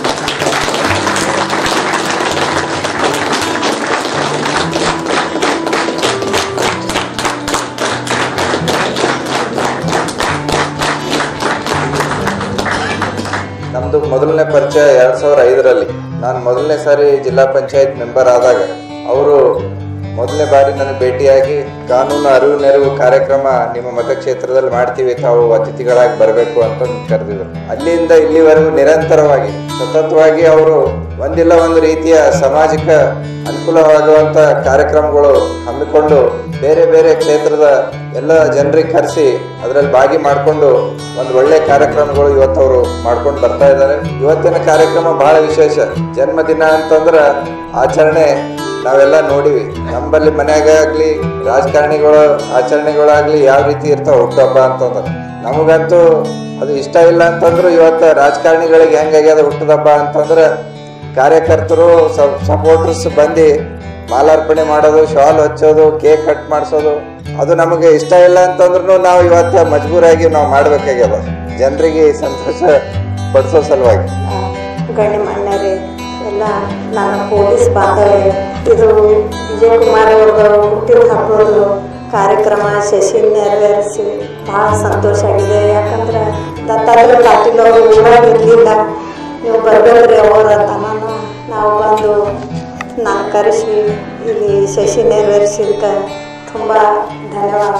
ನಮ್ಮ ನಮ್ಮದು ಮೊದಲನೇ ಪರಿಚಯ ಎರಡ್ ಸಾವಿರ ಐದರಲ್ಲಿ ನಾನು ಮೊದಲನೇ ಸಾರಿ ಜಿಲ್ಲಾ ಪಂಚಾಯತ್ ಮೆಂಬರ್ ಆದಾಗ ಅವರು ಮೊದಲನೇ ಬಾರಿ ನನಗೆ ಭೇಟಿಯಾಗಿ ಕಾನೂನು ಅರಿವು ನೆರವು ಕಾರ್ಯಕ್ರಮ ನಿಮ್ಮ ಮತಕ್ಷೇತ್ರದಲ್ಲಿ ಮಾಡ್ತೀವಿ ತಾವು ಅತಿಥಿಗಳಾಗಿ ಬರಬೇಕು ಅಂತ ಕರೆದಿದ್ರು ಅಲ್ಲಿಂದ ಇಲ್ಲಿವರೆಗೂ ನಿರಂತರವಾಗಿ ಸತತವಾಗಿ ಅವರು ಒಂದಿಲ್ಲ ಒಂದು ರೀತಿಯ ಸಾಮಾಜಿಕ ಅನುಕೂಲವಾಗುವಂತ ಕಾರ್ಯಕ್ರಮಗಳು ಹಮ್ಮಿಕೊಂಡು ಬೇರೆ ಬೇರೆ ಕ್ಷೇತ್ರದ ಎಲ್ಲ ಜನರಿಗೆ ಕರೆಸಿ ಅದರಲ್ಲಿ ಭಾಗಿ ಮಾಡಿಕೊಂಡು ಒಂದು ಒಳ್ಳೆ ಕಾರ್ಯಕ್ರಮಗಳು ಇವತ್ತು ಅವರು ಮಾಡ್ಕೊಂಡು ಬರ್ತಾ ಇದ್ದಾರೆ ಇವತ್ತಿನ ಕಾರ್ಯಕ್ರಮ ಬಹಳ ವಿಶೇಷ ಜನ್ಮದಿನ ಅಂತಂದ್ರ ಆಚರಣೆ ನಾವೆಲ್ಲ ನೋಡಿವಿ ನಮ್ಮಲ್ಲಿ ಮನ್ಯಾಗ ಆಗ್ಲಿ ರಾಜಕಾರಣಿಗಳ ಆಚರಣೆಗಳಾಗ್ಲಿ ಯಾವ ರೀತಿ ಇರ್ತಾವ ಹುಟ್ಟುಹಬ್ಬ ಅಂತಂದ್ರೆ ನಮಗಂತೂ ಅದು ಇಷ್ಟ ಇಲ್ಲ ಅಂತಂದ್ರು ಇವತ್ತು ರಾಜಕಾರಣಿಗಳಿಗೆ ಹೆಂಗಾಗ್ಯದ ಹುಟ್ಟದಬ್ಬ ಅಂತಂದ್ರೆ ಕಾರ್ಯಕರ್ತರು ಸಪೋರ್ಟರ್ಸ್ ಬಂದು ಮಾಲಾರ್ಪಣೆ ಮಾಡೋದು ಶಾಲ್ ಹಚ್ಚೋದು ಕೇಕ್ ಕಟ್ ಮಾಡಿಸೋದು ಅದು ನಮಗೆ ಇಷ್ಟ ಇಲ್ಲ ಅಂತಂದ್ರೂ ನಾವು ಇವತ್ತು ಮಜಬೂರಾಗಿ ನಾವು ಮಾಡ್ಬೇಕಾಗ್ಯದ ಜನರಿಗೆ ಸಂತೋಷ ಪಡಿಸೋ ಸಲುವಾಗಿ ಗಣ್ಯಮಾನ್ಯರೇ ಎಲ್ಲ ನನ್ನ ಪೊಲೀಸ್ ಬಾಂಧವರೇ ಇದು ವಿಜಯಕುಮಾರ್ ಅವ್ರದ್ದು ಹುಟ್ಟಿದ ಹಬ್ಬದ ಕಾರ್ಯಕ್ರಮ ಶಶಿ ನೆರವೇರಿಸಿ ಭಾಳ ಸಂತೋಷ ಆಗಿದೆ ಯಾಕಂದ್ರೆ ದತ್ತಾತ್ರೇಯ ಪಾಟೀಲ್ ಅವರು ಊರಾಗ ಇರಲಿಲ್ಲ ನೀವು ಬರ್ಬೇಕ್ರಿ ಅವರ ತನನ ನಾವು ಬಂದು ನಾನು ಕರೆಸಿ ಇಲ್ಲಿ ಶಶಿ ನೆರವೇರಿಸಿದ್ದಕ್ಕೆ ತುಂಬ ಧನ್ಯವಾದ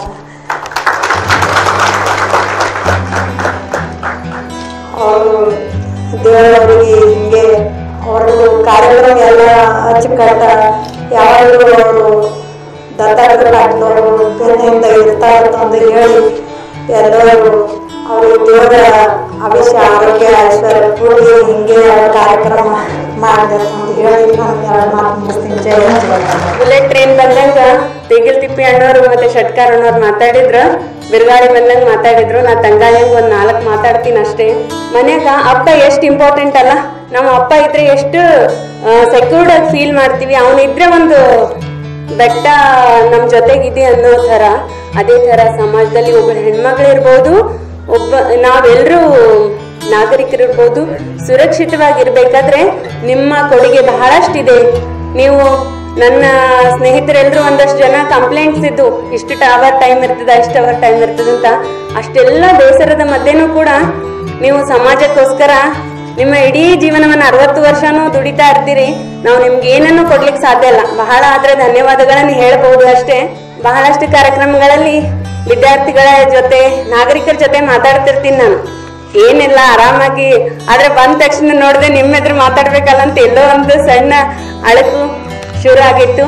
ಅವರು ದೇವರವರಿಗೆ ಹಿಂಗೆ ಅವ್ರದ್ದು ಕಾರ್ಯಕ್ರಮ ಎಲ್ಲ ಅಚ್ಚುಕಟ್ಟ ಯಾವಾಗಲೂ ಅವರು ದತ್ತಾತ್ರೇಯ ಪಾಟೀಲ್ ಅವರು ಬೆನ್ನಿಂದ ಇರ್ತಾರೆ ಅಂತ ಹೇಳಿ ಎಲ್ಲರೂ ಅವ್ರಿಗೆ ದೇವರ ಅಭಿಷೇಕ ಆರೋಗ್ಯ ಐಶ್ವರ್ಯ ಕೂಡಿ ಹಿಂಗೆ ಅವ್ರ ಕಾರ್ಯಕ್ರಮ ಮಾಡಬೇಕು ಅಂತ ಹೇಳಿ ನಾನು ಎರಡು ಮಾತು ಮುಗಿಸ್ತೀನಿ ಜೈ ಹಿಂದ್, ಜೈ ಕರ್ನಾಟಕ. ಬುಲೆಟ್ ಟ್ರೈನ್ ಬಂದಂಗ ತೆಗಿಲ್ ತಿಪ್ಪಿ ಅಣ್ಣವ್ರು ಮತ್ತೆ ಷಟ್ಕಾರ್ ಅಣ್ಣವ್ರು ಮಾತಾಡಿದ್ರು ಬಿರುಗಾಳಿ ಬಂದಂಗ ಮಾತಾಡಿದ್ರು ನಾ ತಂಗಾಳಿಯಂಗ್ ಒಂದ್ ನಾಲ್ಕು ಮಾತಾಡ್ತೀನಿ ಅಷ್ಟೇ ಮನ್ಯಾಗ ಅಪ್ಪ ಎಷ್ಟು ಇಂಪಾರ್ಟೆಂಟ್ ಅಲ್ಲ ನಮ್ಮ ಅಪ್ಪ ಇದ್ರೆ ಎಷ್ಟು ಸೆಕ್ಯೂರ್ಡ್ ಆಗಿ ಫೀಲ್ ಮಾಡ್ತೀವಿ ಅವನಿದ್ರೆ ಒಂದು ಬೆಟ್ಟ ನಮ್ ಜೊತೆಗಿದೆ ಅನ್ನೋ ತರ ಅದೇ ತರ ಸಮಾಜದಲ್ಲಿ ಒಬ್ಬ ಹೆಣ್ಮಗಳಿರ್ಬೋದು ಒಬ್ಬ ನಾವೆಲ್ಲರೂ ನಾಗರಿಕರಿರ್ಬೋದು ಸುರಕ್ಷಿತವಾಗಿರ್ಬೇಕಾದ್ರೆ ನಿಮ್ಮ ಕೊಡುಗೆ ಬಹಳಷ್ಟಿದೆ ನೀವು ನನ್ನ ಸ್ನೇಹಿತರೆಲ್ಲರೂ ಒಂದಷ್ಟು ಜನ ಕಂಪ್ಲೇಂಟ್ಸ್ ಇದ್ದು ಇಷ್ಟು ಅವರ್ ಟೈಮ್ ಇರ್ತದೆ ಇಷ್ಟು ಅವರ್ ಟೈಮ್ ಇರ್ತದೆ ಅಂತ ಅಷ್ಟೆಲ್ಲ ಬೇಸರದ ಮಧ್ಯೆನೂ ಕೂಡ ನೀವು ಸಮಾಜಕ್ಕೋಸ್ಕರ ನಿಮ್ಮ ಇಡೀ ಜೀವನವನ್ನ ಅರವತ್ತು ವರ್ಷನೂ ದುಡಿತಾ ಇರ್ತೀರಿ ನಾವು ನಿಮ್ಗೆ ಏನನ್ನು ಕೊಡ್ಲಿಕ್ಕೆ ಸಾಧ್ಯ ಇಲ್ಲ ಬಹಳ ಆದ್ರೆ ಧನ್ಯವಾದಗಳನ್ನು ಹೇಳ್ಬಹುದು ಅಷ್ಟೇ ಬಹಳಷ್ಟು ಕಾರ್ಯಕ್ರಮಗಳಲ್ಲಿ ವಿದ್ಯಾರ್ಥಿಗಳ ಜೊತೆ ನಾಗರಿಕರ ಜೊತೆ ಮಾತಾಡ್ತಿರ್ತೀನಿ ನಾನು ಏನಿಲ್ಲ ಆರಾಮಾಗಿ ಆದ್ರೆ ಬಂದ ತಕ್ಷಣ ನೋಡಿದ್ರೆ ನಿಮ್ಮ ಎದುರು ಮಾತಾಡ್ಬೇಕಲ್ಲ ಅಂತ ಎಲ್ಲೋ ಒಂದು ಸಣ್ಣ ಅಳಕು ಶುರು ಆಗಿತ್ತು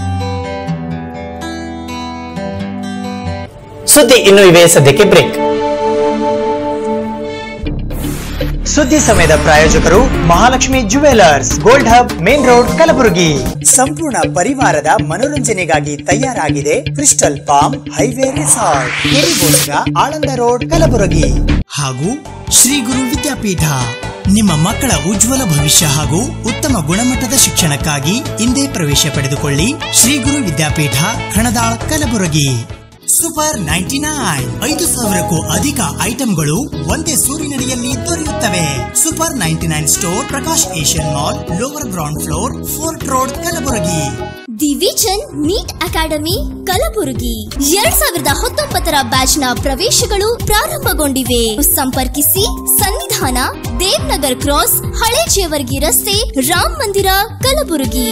ಸುದ್ದಿ ಇನ್ನು ಇವೆ ಸದ್ಯಕ್ಕೆ ಬ್ರೇಕ್ ಸುದ್ದಿ ಸಮಯದ ಪ್ರಾಯೋಜಕರು Mahalakshmi jewellers gold hub main road Kalaburagi ಸಂಪೂರ್ಣ ಪರಿವಾರದ ಮನೋರಂಜನೆಗಾಗಿ ತಯಾರಾಗಿದೆ ಕ್ರಿಸ್ಟಲ್ ಪಾಮ್ ಹೈವೇ ರೆಸಾರ್ಟ್ ಕೆರಿಗೋಸ್ಗ ಆಳಂದ ರೋಡ್ ಕಲಬುರಗಿ ಹಾಗೂ ಶ್ರೀ ಗುರು ವಿದ್ಯಾಪೀಠ ನಿಮ್ಮ ಮಕ್ಕಳ ಉಜ್ವಲ ಭವಿಷ್ಯ ಹಾಗೂ ಉತ್ತಮ ಗುಣಮಟ್ಟದ ಶಿಕ್ಷಣಕ್ಕಾಗಿ ಇಂದೇ ಪ್ರವೇಶ ಪಡೆದುಕೊಳ್ಳಿ Shri Guru Vidyapeeth ಹಣದಾಳ್ Kalaburagi super ninety nine ಐದು ಸಾವಿರಕ್ಕೂ ಅಧಿಕ ಐಟಂಗಳು ಒಂದೇ ಸೂರಿನಡಿಯಲ್ಲಿ ದೊರೆಯುತ್ತವೆ super ninety nine store Prakash Asian mall lower ground floor fort road Kalaburagi the vision NEET academy Kalaburagi ಎರಡ್ ಸಾವಿರದ ಹತ್ತೊಂಬತ್ತರ ಬ್ಯಾಚ್ ನ ಪ್ರವೇಶಗಳು ಪ್ರಾರಂಭಗೊಂಡಿವೆ ಸಂಪರ್ಕಿಸಿ ಸನ್ನಿಧಾನ ದೇವ್ನಗರ್ ಕ್ರಾಸ್ ಹಳೆ ಜೇವರ್ಗಿ ರಸ್ತೆ ರಾಮ್ ಮಂದಿರ ಕಲಬುರಗಿ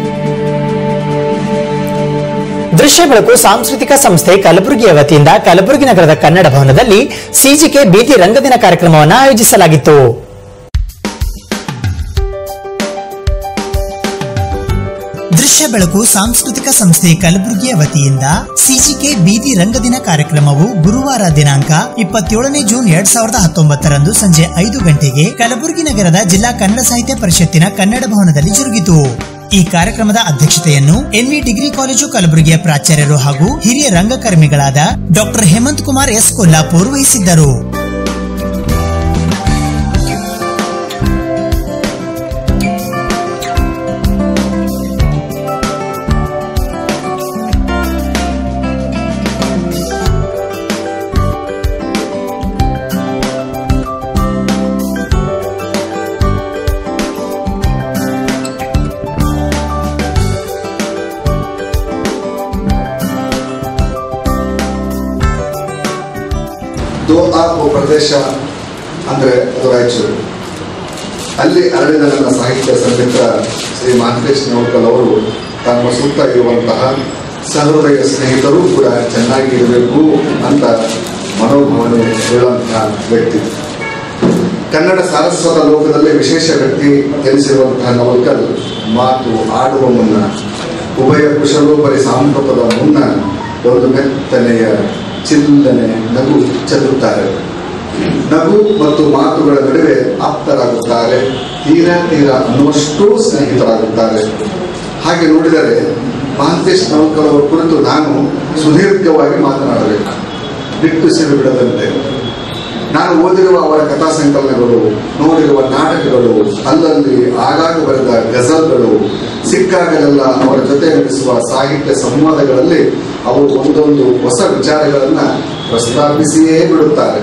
ದೃಶ್ಯ ಬೆಳಕು ಸಾಂಸ್ಕೃತಿಕ ಸಂಸ್ಥೆ ಕಲಬುರಗಿಯ ವತಿಯಿಂದ ಕಲಬುರಗಿ ನಗರದ ಕನ್ನಡ ಭವನದಲ್ಲಿ ಸಿಜಿಕೆ ಬೀದಿ ರಂಗದಿನ ಕಾರ್ಯಕ್ರಮವನ್ನು ಆಯೋಜಿಸಲಾಗಿತ್ತು ದೃಶ್ಯ ಬೆಳಕು ಸಾಂಸ್ಕೃತಿಕ ಸಂಸ್ಥೆ ಕಲಬುರಗಿಯ ವತಿಯಿಂದ ಸಿಜಿಕೆ ಬೀದಿ ರಂಗದಿನ ಕಾರ್ಯಕ್ರಮವು ಗುರುವಾರ ದಿನಾಂಕ ಇಪ್ಪತ್ತೇಳನೇ ಜೂನ್ ಎರಡ್ ಸಾವಿರದ ಹತ್ತೊಂಬತ್ತರಂದು ಸಂಜೆ ಐದು ಗಂಟೆಗೆ ಕಲಬುರಗಿ ನಗರದ ಜಿಲ್ಲಾ ಕನ್ನಡ ಸಾಹಿತ್ಯ ಪರಿಷತ್ತಿನ ಕನ್ನಡ ಭವನದಲ್ಲಿ ಜರುಗಿತು ಈ ಕಾರ್ಯಕ್ರಮದ ಅಧ್ಯಕ್ಷತೆಯನ್ನು ಎನ್ವಿ ಡಿಗ್ರಿ ಕಾಲೇಜು ಕಲಬುರಗಿಯ ಪ್ರಾಚಾರ್ಯರು ಹಾಗೂ ಹಿರಿಯ ರಂಗಕರ್ಮಿಗಳಾದ ಡಾಕ್ಟರ್ ಹೇಮಂತ್ ಕುಮಾರ್ ಎಸ್ ಕೊಲ್ಲಾಪುರ್ ವಹಿಸಿದ್ದರು ದೋ ಆತ್ಮ ಪ್ರದೇಶ ಅಂದರೆ ಅದು ರಾಯಚೂರು ಅಲ್ಲಿ ಅರಳಿದ ನನ್ನ ಸಾಹಿತ್ಯ ಸಂಗೀತ ಶ್ರೀ ಮಹಂತೇಶ್ ನೌಕಲ್ ಅವರು ತಮ್ಮ ಸುತ್ತ ಇರುವಂತಹ ಸಹೃದಯ ಸ್ನೇಹಿತರು ಕೂಡ ಚೆನ್ನಾಗಿ ಇರಬೇಕು ಅಂತ ಮನೋಭಾವನೆ ಹೇಳುವಂತಹ ವ್ಯಕ್ತಿ ಕನ್ನಡ ಸಾರಸ್ವತ ಲೋಕದಲ್ಲಿ ವಿಶೇಷ ವ್ಯಕ್ತಿ ಎನಿಸಿರುವಂತಹ ನವಲ್ಕಲ್ ಮಾತು ಆಡುವ ಮುನ್ನ ಉಭಯ ಕುಶಲೋಪರಿ ಸಾಂಪ್ರತದ ಮುನ್ನ ಒಂದು ಮೆತ್ತನೆಯ ಚಿಲ್ಲನೆ ನಗು ಚೆಲ್ಲುತ್ತಾರೆ ನಗು ಮತ್ತು ಮಾತುಗಳ ನಡುವೆ ಆಪ್ತರಾಗುತ್ತಾರೆ ತೀರಾ ತೀರಾ ಅನ್ನುವಷ್ಟು ಸ್ನೇಹಿತರಾಗುತ್ತಾರೆ ಹಾಗೆ ನೋಡಿದರೆ ಮಹಾಂತೇಶ್ ನವಲ್ಕರ್ ಅವರ ಕುರಿತು ನಾನು ಸುದೀರ್ಘವಾಗಿ ಮಾತನಾಡಬೇಕು ನಿಟ್ಟುಸಿರು ಬಿಡದಂತೆ ನಾನು ಓದಿರುವ ಅವರ ಕಥಾ ಸಂಕಲನಗಳು ನೋಡಿರುವ ನಾಟಕಗಳು ಅಲ್ಲಲ್ಲಿ ಆಗಾಗ ಬರೆದ ಗಜಲ್ಗಳು ಸಿಕ್ಕಾಗಲೆಲ್ಲ ಅವರ ಜೊತೆ ನಡೆಸುವ ಸಾಹಿತ್ಯ ಸಂವಾದಗಳಲ್ಲಿ ಅವರು ಒಂದೊಂದು ಹೊಸ ವಿಚಾರಗಳನ್ನ ಪ್ರಸ್ತಾಪಿಸಿಯೇ ಬಿಡುತ್ತಾರೆ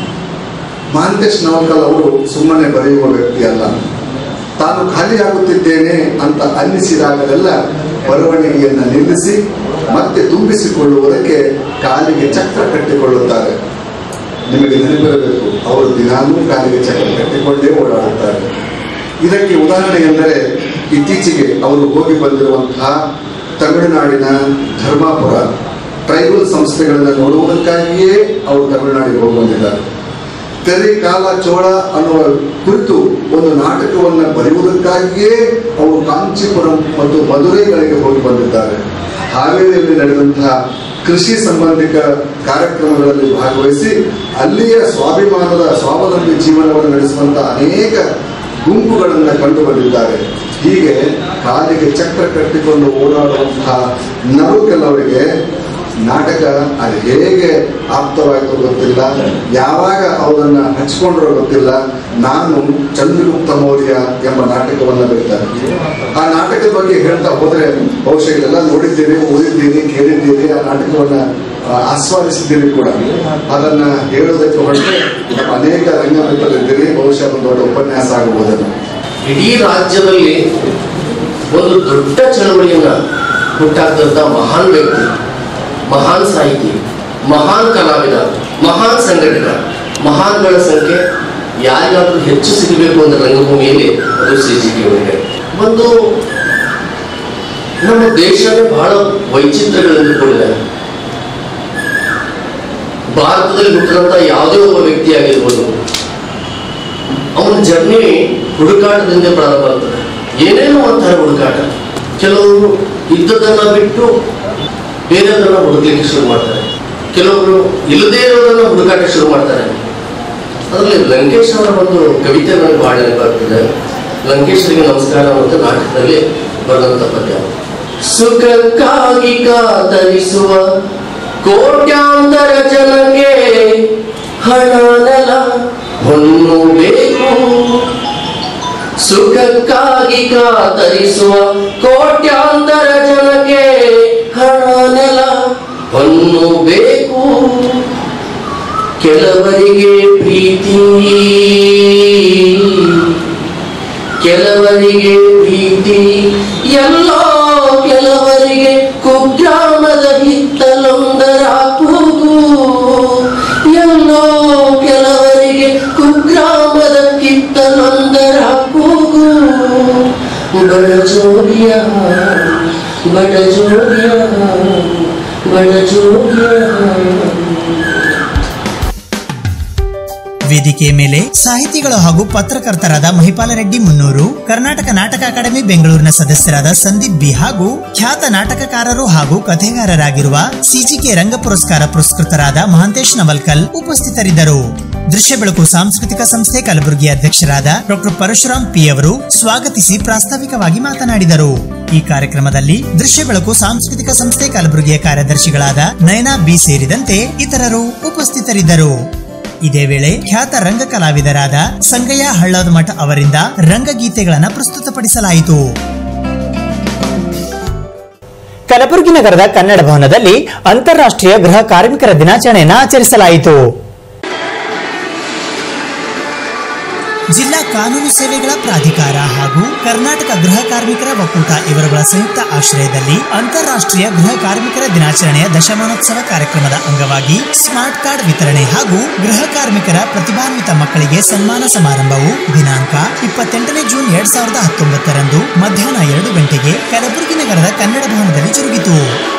ಮಹಾಂತೇಶ್ ನವಲ್ಕಲ್ ಅವರು ಸುಮ್ಮನೆ ಬರೆಯುವ ವ್ಯಕ್ತಿ ಅಲ್ಲ ತಾನು ಖಾಲಿಯಾಗುತ್ತಿದ್ದೇನೆ ಅಂತ ಅನ್ನಿಸಿದಾಗಲೆಲ್ಲ ಬರವಣಿಗೆಯನ್ನು ನಿಲ್ಲಿಸಿ ಮತ್ತೆ ತುಂಬಿಸಿಕೊಳ್ಳುವುದಕ್ಕೆ ಕಾಲಿಗೆ ಚಕ್ರ ಕಟ್ಟಿಕೊಳ್ಳುತ್ತಾರೆ ನಿಮಗೆ ನೆನಪಿರಬೇಕು ಅವರು ದಿನಾಲೂ ಕಾಲಿಗೆ ಚಕ್ರ ಕಟ್ಟಿಕೊಂಡೇ ಓಡಾಡುತ್ತಾರೆ ಇದಕ್ಕೆ ಉದಾಹರಣೆ ಎಂದರೆ ಇತ್ತೀಚೆಗೆ ಅವರು ಹೋಗಿ ಬಂದಿರುವಂತಹ ತಮಿಳುನಾಡಿನ ಧರ್ಮಾಪುರ ಟ್ರೈಬಲ್ ಸಂಸ್ಥೆಗಳನ್ನು ನೋಡುವುದಕ್ಕಾಗಿಯೇ ಅವರು ತಮಿಳುನಾಡಿಗೆ ಹೋಗಿ ಬಂದಿದ್ದಾರೆ ತೆರೆ ಕಾಲ ಚೋಳ ಅನ್ನುವ ಕುರಿತು ಒಂದು ನಾಟಕವನ್ನು ಬರೆಯುವುದಕ್ಕಾಗಿಯೇ ಅವರು ಕಾಂಚೀಪುರಂ ಮತ್ತು ಮಧುರೈಗಳಿಗೆ ಹೋಗಿ ಬಂದಿದ್ದಾರೆ ಹಾವೇರಿಯಲ್ಲಿ ನಡೆದಂತಹ ಕೃಷಿ ಸಂಬಂಧಿಕ ಕಾರ್ಯಕ್ರಮಗಳಲ್ಲಿ ಭಾಗವಹಿಸಿ ಅಲ್ಲಿಯ ಸ್ವಾಭಿಮಾನದ ಸ್ವಾವಲಂಬಿ ಜೀವನವನ್ನು ನಡೆಸುವಂತಹ ಅನೇಕ ಗುಂಪುಗಳನ್ನು ಕಂಡು ಬಂದಿದ್ದಾರೆ ಹೀಗೆ ಕಾಲಿಗೆ ಚಕ್ರ ಕಟ್ಟಿಕೊಂಡು ಓಡಾಡುವಂತಹ ನರು ಕೆಲವರಿಗೆ ನಾಟಕ ಅದು ಹೇಗೆ ಆಪ್ತವಾಯಿತು ಗೊತ್ತಿಲ್ಲ ಯಾವಾಗ ಅವರನ್ನ ಹಚ್ಕೊಂಡ್ರೋ ಗೊತ್ತಿಲ್ಲ ನಾನು ಚಂದ್ರಗುಪ್ತ ಮೌರ್ಯ ಎಂಬ ನಾಟಕವನ್ನು ಬರೀತಾರೆ ಆ ನಾಟಕದ ಬಗ್ಗೆ ಹೇಳ್ತಾ ಹೋದ್ರೆ ಬಹುಶಃ ಇಲ್ಲೆಲ್ಲ ನೋಡಿದ್ದೀರಿ ಓದಿದ್ದೀರಿ ಕೇಳಿದ್ದೀರಿ ಆ ನಾಟಕವನ್ನ ಆ, ಆಸ್ವಾದಿಸಿದ್ದೀರಿ ಕೂಡ ಅದನ್ನ ಹೇಳೋದಕ್ಕೆ ಹೊರಟೆ ನಮ್ಮ ಅನೇಕ ರಂಗಮಂತ್ರರಿದ್ದೀರಿ ಬಹುಶಃ ಒಂದು ದೊಡ್ಡ ಉಪನ್ಯಾಸ ಆಗಬಹುದನ್ನು ಇಡೀ ರಾಜ್ಯದಲ್ಲಿ ಒಂದು ದೊಡ್ಡ ಚಳವಳಿಯನ್ನ ಹುಟ್ಟಾಕ್ದಂತ ಮಹಾನ್ ವ್ಯಕ್ತಿ ಮಹಾನ್ ಸಾಹಿತಿ ಮಹಾನ್ ಕಲಾವಿದ ಮಹಾನ್ ಸಂಘಟಕ ಮಹಾನ್ಗಳ ಸಂಖ್ಯೆ ಯಾರಿಗಾದ್ರೂ ಹೆಚ್ಚು ಸಿಗಬೇಕು ಅಂದ್ರೆ ರಂಗಭೂಮಿಯಲ್ಲಿ ಅದು ಸಿ ಜಿ ಟಿ ಅವರಿಗೆ ಒಂದು ನಮ್ಮ ದೇಶವೇ ಬಹಳ ವೈಚಿತ್ರ್ಯಗಳಿಂದ ಕೂಡಿದೆ ಭಾರತದಲ್ಲಿ ಹುಟ್ಟಿದಂತ ಯಾವುದೇ ಒಬ್ಬ ವ್ಯಕ್ತಿ ಆಗಿರ್ಬೋದು ಅವನ ಜರ್ನಿ ಹುಡುಕಾಟದಿಂದ ಪ್ರಾರಂಭ ಆಗ್ತದೆ ಏನೇನೋ ಅಂತಾರೆ ಹುಡುಕಾಟ ಕೆಲವರು ಇದ್ದದನ್ನ ಬಿಟ್ಟು ಬೇರೆದನ್ನ ಹುಡುಕ್ಲಿಕ್ಕೆ ಶುರು ಮಾಡ್ತಾರೆ ಕೆಲವರು ಇಲ್ಲದೇ ಇರೋದನ್ನ ಹುಡುಕಾಟ ಶುರು ಮಾಡ್ತಾರೆ ಅದರಲ್ಲಿ ಲಂಕೇಶ್ ಅವರ ಒಂದು ಕವಿತೆ ನನಗೆ ಬಹಳ ನೆನಪಾಗ್ತದೆ ಲಂಕೇಶ್ವರಿಗೆ ನಮಸ್ಕಾರ ಅಂತ ನಾಟಕದಲ್ಲಿ ಬರೆದಂತ ಪದ್ಯ ಸುಖಕ್ಕಾಗಿ ಕಾತರಿಸುವ ಕೋಟ್ಯಾಂತರ ಜನಕ್ಕೆ ಹಣ ನೆಲ ಹೊನ್ನು ಬೇಕು ಸುಖಕ್ಕಾಗಿ ಕಾತರಿಸುವ ಕೋಟ್ಯಾಂತರ ಜನಕ್ಕೆ ಹಣ ನೆಲ ಹೊನ್ನು ಬೇಕು ಕೆಲವರಿಗೆ ಪ್ರೀತಿ ಕೆಲವರಿಗೆ ಪ್ರೀತಿ ಎಲ್ಲೋ ಕೆಲವರಿಗೆ ಕುಗ್ರಾಮದ ಹಿತ್ತಲೊಂದರ ಕೂಗು ಎಲ್ಲೋ ಕೆಲವರಿಗೆ ಕುಗ್ರಾಮದ ಹಿತ್ತಲೊಂದರ ಕೂಗು ಬಡ ಜೋಡಿಯ ಬಡ ಜೋಡಿಯ ಬಡ ಜೋಡಿಯ ವೇದಿಕೆ ಮೇಲೆ ಸಾಹಿತಿಗಳು ಹಾಗೂ ಪತ್ರಕರ್ತರಾದ ಮಹಿಪಾಲ ರೆಡ್ಡಿ ಮುನ್ನೂರು ಕರ್ನಾಟಕ ನಾಟಕ ಅಕಾಡೆಮಿ ಬೆಂಗಳೂರಿನ ಸದಸ್ಯರಾದ ಸಂದೀಪ್ ಬಿ ಹಾಗೂ ಖ್ಯಾತ ನಾಟಕಕಾರರು ಹಾಗೂ ಕಥೆಗಾರರಾಗಿರುವ ಸಿಜಿಕೆ ರಂಗ ಪುರಸ್ಕಾರ ಪುರಸ್ಕೃತರಾದ ಮಹಾಂತೇಶ್ ನವಲ್ಕಲ್ ಉಪಸ್ಥಿತರಿದ್ದರು ದೃಶ್ಯ ಬೆಳಕು ಸಾಂಸ್ಕೃತಿಕ ಸಂಸ್ಥೆ ಕಲಬುರಗಿ ಅಧ್ಯಕ್ಷರಾದ ಡಾಕ್ಟರ್ ಪರಶುರಾಮ್ ಪಿ ಅವರು ಸ್ವಾಗತಿಸಿ ಪ್ರಾಸ್ತಾವಿಕವಾಗಿ ಮಾತನಾಡಿದರು ಈ ಕಾರ್ಯಕ್ರಮದಲ್ಲಿ ದೃಶ್ಯ ಬೆಳಕು ಸಾಂಸ್ಕೃತಿಕ ಸಂಸ್ಥೆ ಕಲಬುರಗಿಯ ಕಾರ್ಯದರ್ಶಿಗಳಾದ ನಯನಾ ಬಿ ಸೇರಿದಂತೆ ಇತರರು ಉಪಸ್ಥಿತರಿದ್ದರು ಇದೇ ವೇಳೆ ಖ್ಯಾತ ರಂಗ ಕಲಾವಿದರಾದ ಸಂಗಯ್ಯ ಹಳ್ಳದ ಮಠ ಅವರಿಂದ ರಂಗಗೀತೆಗಳನ್ನು ಪ್ರಸ್ತುತಪಡಿಸಲಾಯಿತು ಕಲಬುರಗಿ ನಗರದ ಕನ್ನಡ ಭವನದಲ್ಲಿ ಅಂತಾರಾಷ್ಟ್ರೀಯ ಗೃಹ ಕಾರ್ಮಿಕರ ದಿನಾಚರಣೆಯನ್ನು ಆಚರಿಸಲಾಯಿತು ಜಿಲ್ಲಾ ಕಾನೂನು ಸೇವೆಗಳ ಪ್ರಾಧಿಕಾರ ಹಾಗೂ ಕರ್ನಾಟಕ ಗೃಹ ಕಾರ್ಮಿಕರ ಒಕ್ಕೂಟ ಇವರುಗಳ ಸಂಯುಕ್ತ ಆಶ್ರಯದಲ್ಲಿ ಅಂತಾರಾಷ್ಟ್ರೀಯ ಗೃಹ ಕಾರ್ಮಿಕರ ದಿನಾಚರಣೆಯ ದಶಮಾನೋತ್ಸವ ಕಾರ್ಯಕ್ರಮದ ಅಂಗವಾಗಿ ಸ್ಮಾರ್ಟ್ ಕಾರ್ಡ್ ವಿತರಣೆ ಹಾಗೂ ಗೃಹ ಕಾರ್ಮಿಕರ ಪ್ರತಿಭಾನ್ವಿತ ಮಕ್ಕಳಿಗೆ ಸನ್ಮಾನ ಸಮಾರಂಭವು ದಿನಾಂಕ ಇಪ್ಪತ್ತೆಂಟನೇ ಜೂನ್ ಎರಡ್ ಸಾವಿರದ ಹತ್ತೊಂಬತ್ತರಂದು ಮಧ್ಯಾಹ್ನ ಎರಡು ಗಂಟೆಗೆ ಕಲಬುರಗಿ ನಗರದ ಕನ್ನಡ ಭವನದಲ್ಲಿ ಜರುಗಿತು